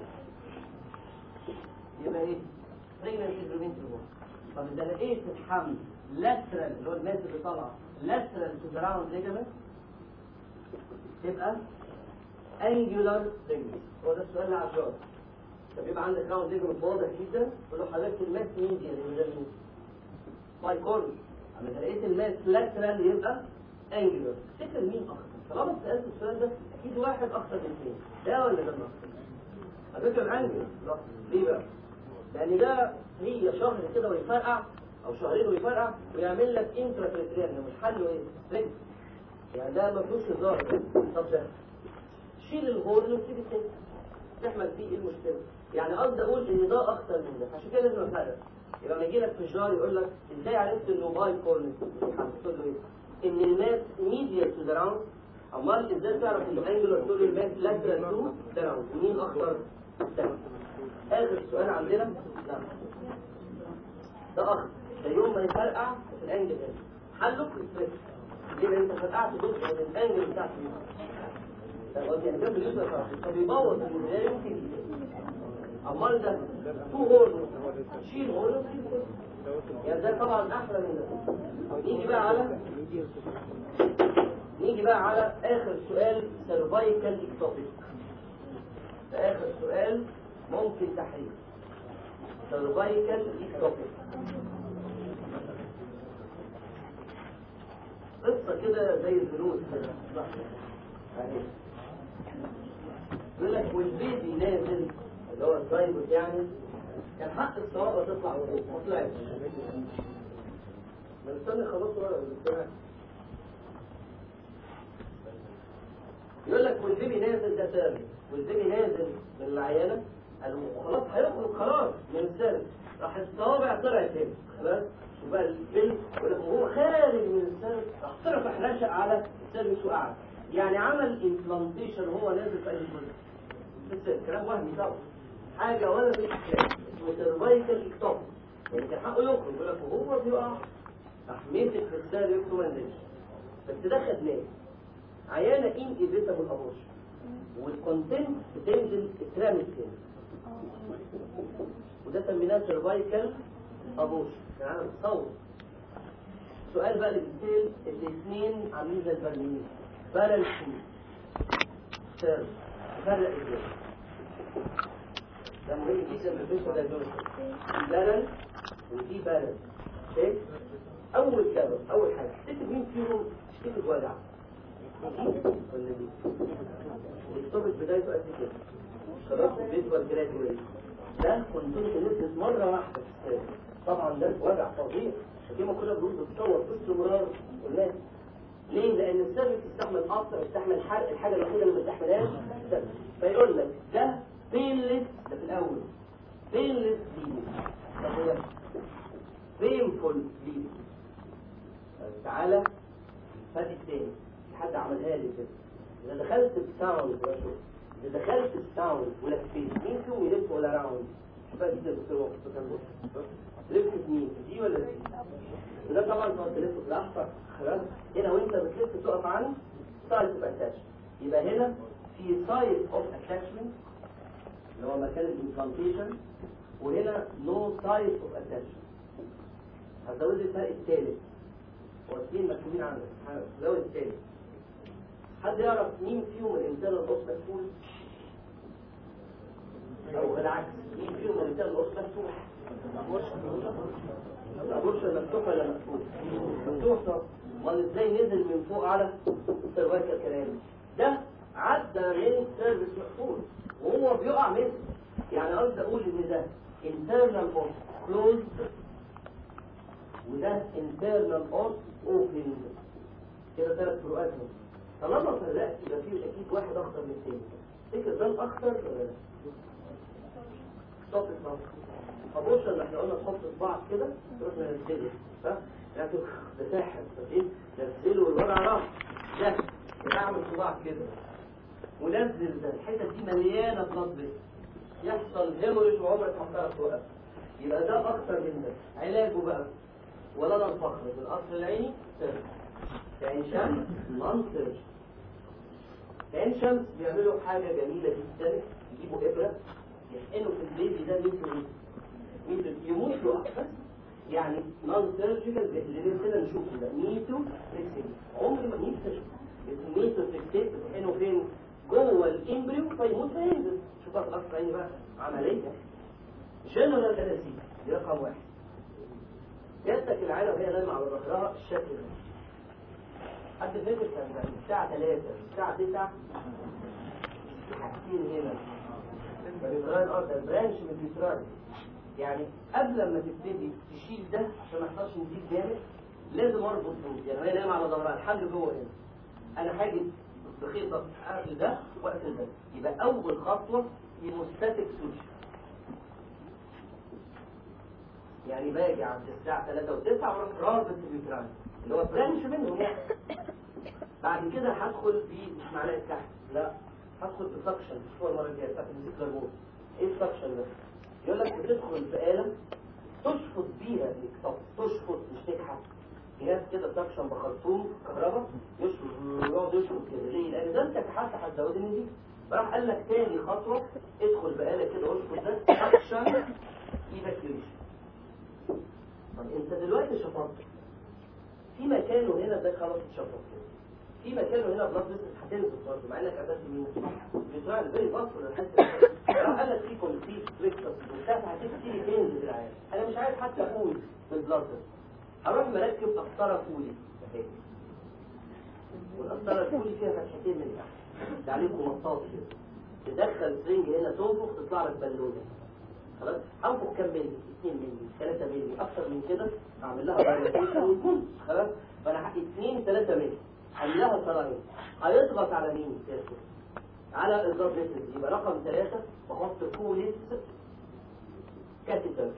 Speaker 1: يبقى ايه؟ pregnancy preventive طب اذا لقيت الحمل lateral اللي هو الماس اللي طالعه lateral to the round ligament تبقى angular ligament هو ده السؤال اللي على الجواب طب يبقى عندك راوند ligament واضح جدا تقول له حضرتك الماس مين دي اللي ده مين؟ باي كورن اما اذا لقيت الماس lateral يبقى angular تفتكر مين اخطر؟ طالما سالت السؤال ده اكيد واحد اخطر من اثنين ده ولا ده الاخطر؟ على فكره الانجل ليه بقى؟ لان ده هي شهر كده ويفرقع او شهرين ويفرقع ويعمل لك انترا مش حله ايه؟ رجل يعني ده ما فيهوش هزار طب ده شيل الهورن وسيب التاني تحمل فيه ايه المشكله يعني قصدي اقول ان ده اخطر من ده عشان كده لازم افرق يبقى لما يجي لك في الجار يقول لك ازاي عرفت انه باي كورنر هتقول له ايه ان الماس ميديال تو ذا راوند امال ازاي تعرف انه انجلر تقول الماس لاترال تو ذا راوند مين اخطر ده اخر سؤال عندنا لا ده اخطر ده يوم ما يفرقع في الانجل ده حله في الفريق يبقى انت فرقعت جزء من الانجل بتاعك فاهم قصدي يعني جنب الجزء الفرقع فبيبوظ الجزء ممكن امال ده تو هورن شيل هورن يعني ده طبعا احلى من ده نيجي بقى على نيجي بقى على اخر سؤال سيرفايكال اكتوبيك ده اخر سؤال ممكن تحرير سيرفايكال اكتوبيك قصة كده زي الفلوس كده أهي. يقول لك والبيبي نازل اللي هو الزايبوت يعني كان حق الصوابة تطلع وفوق ما طلعتش ما نستنى خلاص ولا نستنى يقول لك والبيبي نازل ده سابق والبيبي نازل من العيانة قالوا خلاص هيخرج خلاص من السابق راح الصوابع طلعت هنا خلاص وبقى البنت يقول لك وهو خارج من السابق راح طلع راح نشأ على السابق وقعد يعني عمل امبلانتيشن وهو نازل في اي جزء بس كلام وهمي طبعا حاجة ولا في الكلام اسمه سيرفايكال اكتوب يعني كان حقه يخرج يقول لك وهو بيقع راح مسك في السابق وما نزلش بس ده خدناه عيانة ان ايفيتابل ابورشن والكونتنت بتنزل اترمت تاني وده سميناه سيرفايكال ابورشن يعني تصور سؤال بقى للديتيل الاثنين عاملين زي البرلين بالانس سيرف فرق ازاي ده مهم جدا في الفيشن دايجنوستيك في بالانس وفي بالانس اوكي اول سبب اول حاجه تفتكر مين فيهم تشتكي بوجع ولا مين الطبق بدايته قد كده خلاص الفيجوال جراديويت ده كنت نزلت مره واحده في السنه طبعا ده وجع فظيع عشان كده كنا بنقول بتصور باستمرار والناس ليه؟ لأن السيرفس يستحمل أكتر يستحمل حرق الحاجة الوحيدة اللي ما بتستحملهاش السيرفس. فيقول لك ده بينلس ده في الأول بينلس بليدنج طب هو بينفول بليدنج تعالى الفرق التاني في حد عملها لي كده إذا دخلت بساوند بقى شوف إذا دخلت بساوند ولفيت مين فيهم يلف ولا راوند؟ شوف بقى دي ده دكتور وقت كان بص لفت مين؟ دي ولا دي؟ وده طبعا تقعد تلف بلحظة خلاص هنا وانت بتلف تقف عن سايت اوف اتاتشمنت يبقى هنا في سايت اوف اتاتشمنت اللي هو مكان الامبلانتيشن وهنا نو سايت اوف اتاتشمنت هزود الفرق الثالث هو الاثنين مكتوبين عندك هزود الثالث حد يعرف مين فيهم الانترنال اوس مفتوح او بالعكس مين فيهم الانترنال اوس مفتوح الابورشن مفتوح ولا مفتوح مفتوح طب امال ازاي نزل من فوق على السيرفايكال كلام ده عدى من سيرفيس مقفول وهو بيقع مثل يعني قصدي اقول ان ده internal of closed وده internal of open كده ثلاث فروقات اهو. طالما فرقت يبقى فيه اكيد واحد اخطر من الثاني تفتكر ده الاخطر ولا لا؟ stop it now. ابوشن اللي احنا قلنا تحط صباعك كده تروح منزله ها لكن ده ساحر فاهمين نزله الورع راح ده اعمل صباعك كده ونزل ده الحتت دي مليانه بلاد بس يحصل هيموريج وعمرك ما هتعرف توقف يبقى ده اخطر من ده علاجه بقى ولا ده الفقر في القصر العيني سيرش في عين شمس نون سيرش في عين شمس بيعملوا حاجه جميله جدا يجيبوا ابره يحقنوا في البيبي ده متر متر يموت له بس يعني نون سيرجيكال اللي نفسنا نشوفه ده ميتو فيكسيت عمري ما نفسي اشوفه اسمه ميتو فيكسيت بتحقنه فين جوه الامبريو فيموت فينزل شوف بقى الاخ عيني بقى عمليه جنرال انستيزيا دي رقم واحد جاتك العيله وهي نايمه على ظهرها الشكل ده حد فاكر كان ده الساعه 3 الساعه 9 حاجتين هنا الفيترال اه ده برانش من الفيترال يعني قبل ما تبتدي تشيل ده عشان ما يحصلش نزيف جامد لازم اربط دول يعني وهي نايمه على ظهرها الحل جوه هنا انا هاجي بخيطه اقفل ده واقفل ده يبقى اول خطوه هيموستاتيك سوشيال يعني باجي عند الساعة 3 و9 واروح رابط اليوتراين اللي هو برانش منهم يعني بعد كده هدخل ب مش معلقة تحت لا هدخل بسكشن شوفوا المرة الجاية بتاعت الموسيقى الموت ايه السكشن ده؟ يقول لك بتدخل بآلة تشفط بيها الاكتاف تشفط مش تكحت جهاز كده سكشن بخرطوم كهرباء يشفط يقعد يشفط كده ليه؟ لان ده انت كحت هتزود النزيف فراح قال لك تاني خطوة ادخل بآلة كده اشفط ده سكشن ايفاكيويشن طب انت دلوقتي شفطت في مكانه هنا ده خلاص اتشفط كده في مكانه هنا بلاد فيسل هتنزل برضه مع انك قابلت مين؟ بتراعي فيري فاسفور راح قال لك في كومبليت فليكسس وبتاع هتبتدي تنزل العيال انا مش عايز حتى اقول بالبلاد هروح مركب قسطره فولي اهي والقسطره الفولي فيها فتحتين من تحت ده عليكم مطاط كده تدخل سرنج هنا تنفخ تطلع لك بالونه خلاص انفخ كام ملي 2 ملي 3 ملي اكتر من كده اعمل لها بايلاتيشن ويكون خلاص فانا 2 3 ملي اعمل لها سراير هيضغط على مين ياسر على الضغط يبقى رقم 3 بحط كوليس كاتيتر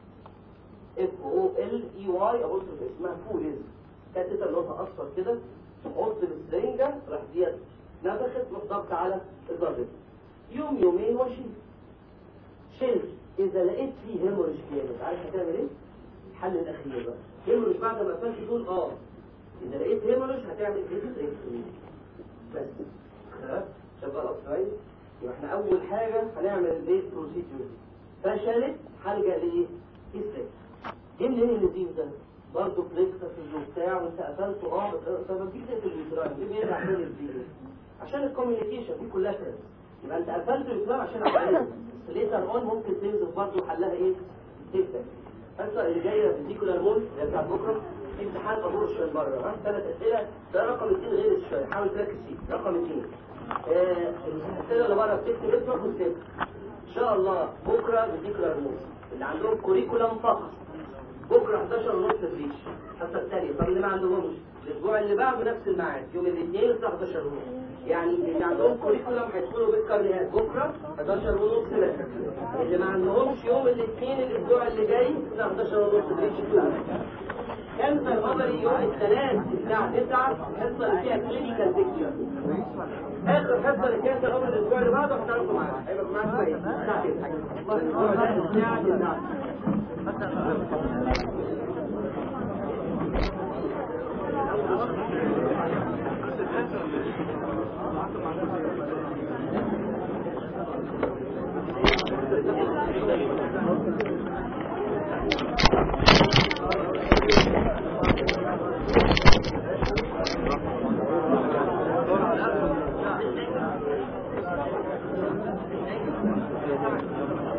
Speaker 1: اف او ال اي واي ابص اسمها كوليس كاتيتر لونها اصفر كده تحط السرنجه راح ديت نفخت تروح ضغط على الضغط يوم يومين واشيل شلت اذا لقيت فيه هيموريج جامد عارف هتعمل ايه الحل الاخير بقى هيموريج بعد ما قفلت دول اه اذا لقيت هيموريج هتعمل هيستريكتومي بس خلاص شباب الأطفال يبقى احنا اول حاجه هنعمل الايه بروسيدور فشلت هلجا لايه هيستريك جه منين النزيف ده برضه فليكسس وبتاع وانت قفلته اه بس- طب ما تيجي تقفل الجدران ليه بيرجع تاني الزيرو عشان الكوميونيكيشن دي كلها كده يبقى انت قفلت الجدران عشان تعمله بس ليتر اون ممكن تنزل برضه حلها ايه تكتب الحصه اللي جايه في الديكولار مول اللي هي بتاعت بكره في امتحان ابورشن بره ها ثلاث اسئله ده رقم اثنين غير الشويه حاول تركز فيه رقم اثنين آه، الاسئله اللي بره بتكتب اسمك وتكتب ان شاء الله بكره الديكولار مول اللي عندهم كوريكولم فقط بكره 11 ونص بريش الحصه الثانيه طب اللي ما عندهمش الاسبوع اللي بعده نفس الميعاد يوم الاثنين الساعه 11 ونص يعني اللي عندهم كوريكولم هيدخلوا بالكارنيهات بكره 11 ونص بس اللي ما عندهمش يوم الاثنين الاسبوع اللي جاي الساعه 11 ونص بريش كانسر اوفري يوم الثلاث الساعه 9 الحصه اللي فيها كلينيكال بيكتشر اخر حصه للكانسر اوفري الاسبوع اللي بعده هتعرفوا معانا هيبقى معانا كويس الساعه 9 الاسبوع ده الساعه 9
Speaker 2: Thank you.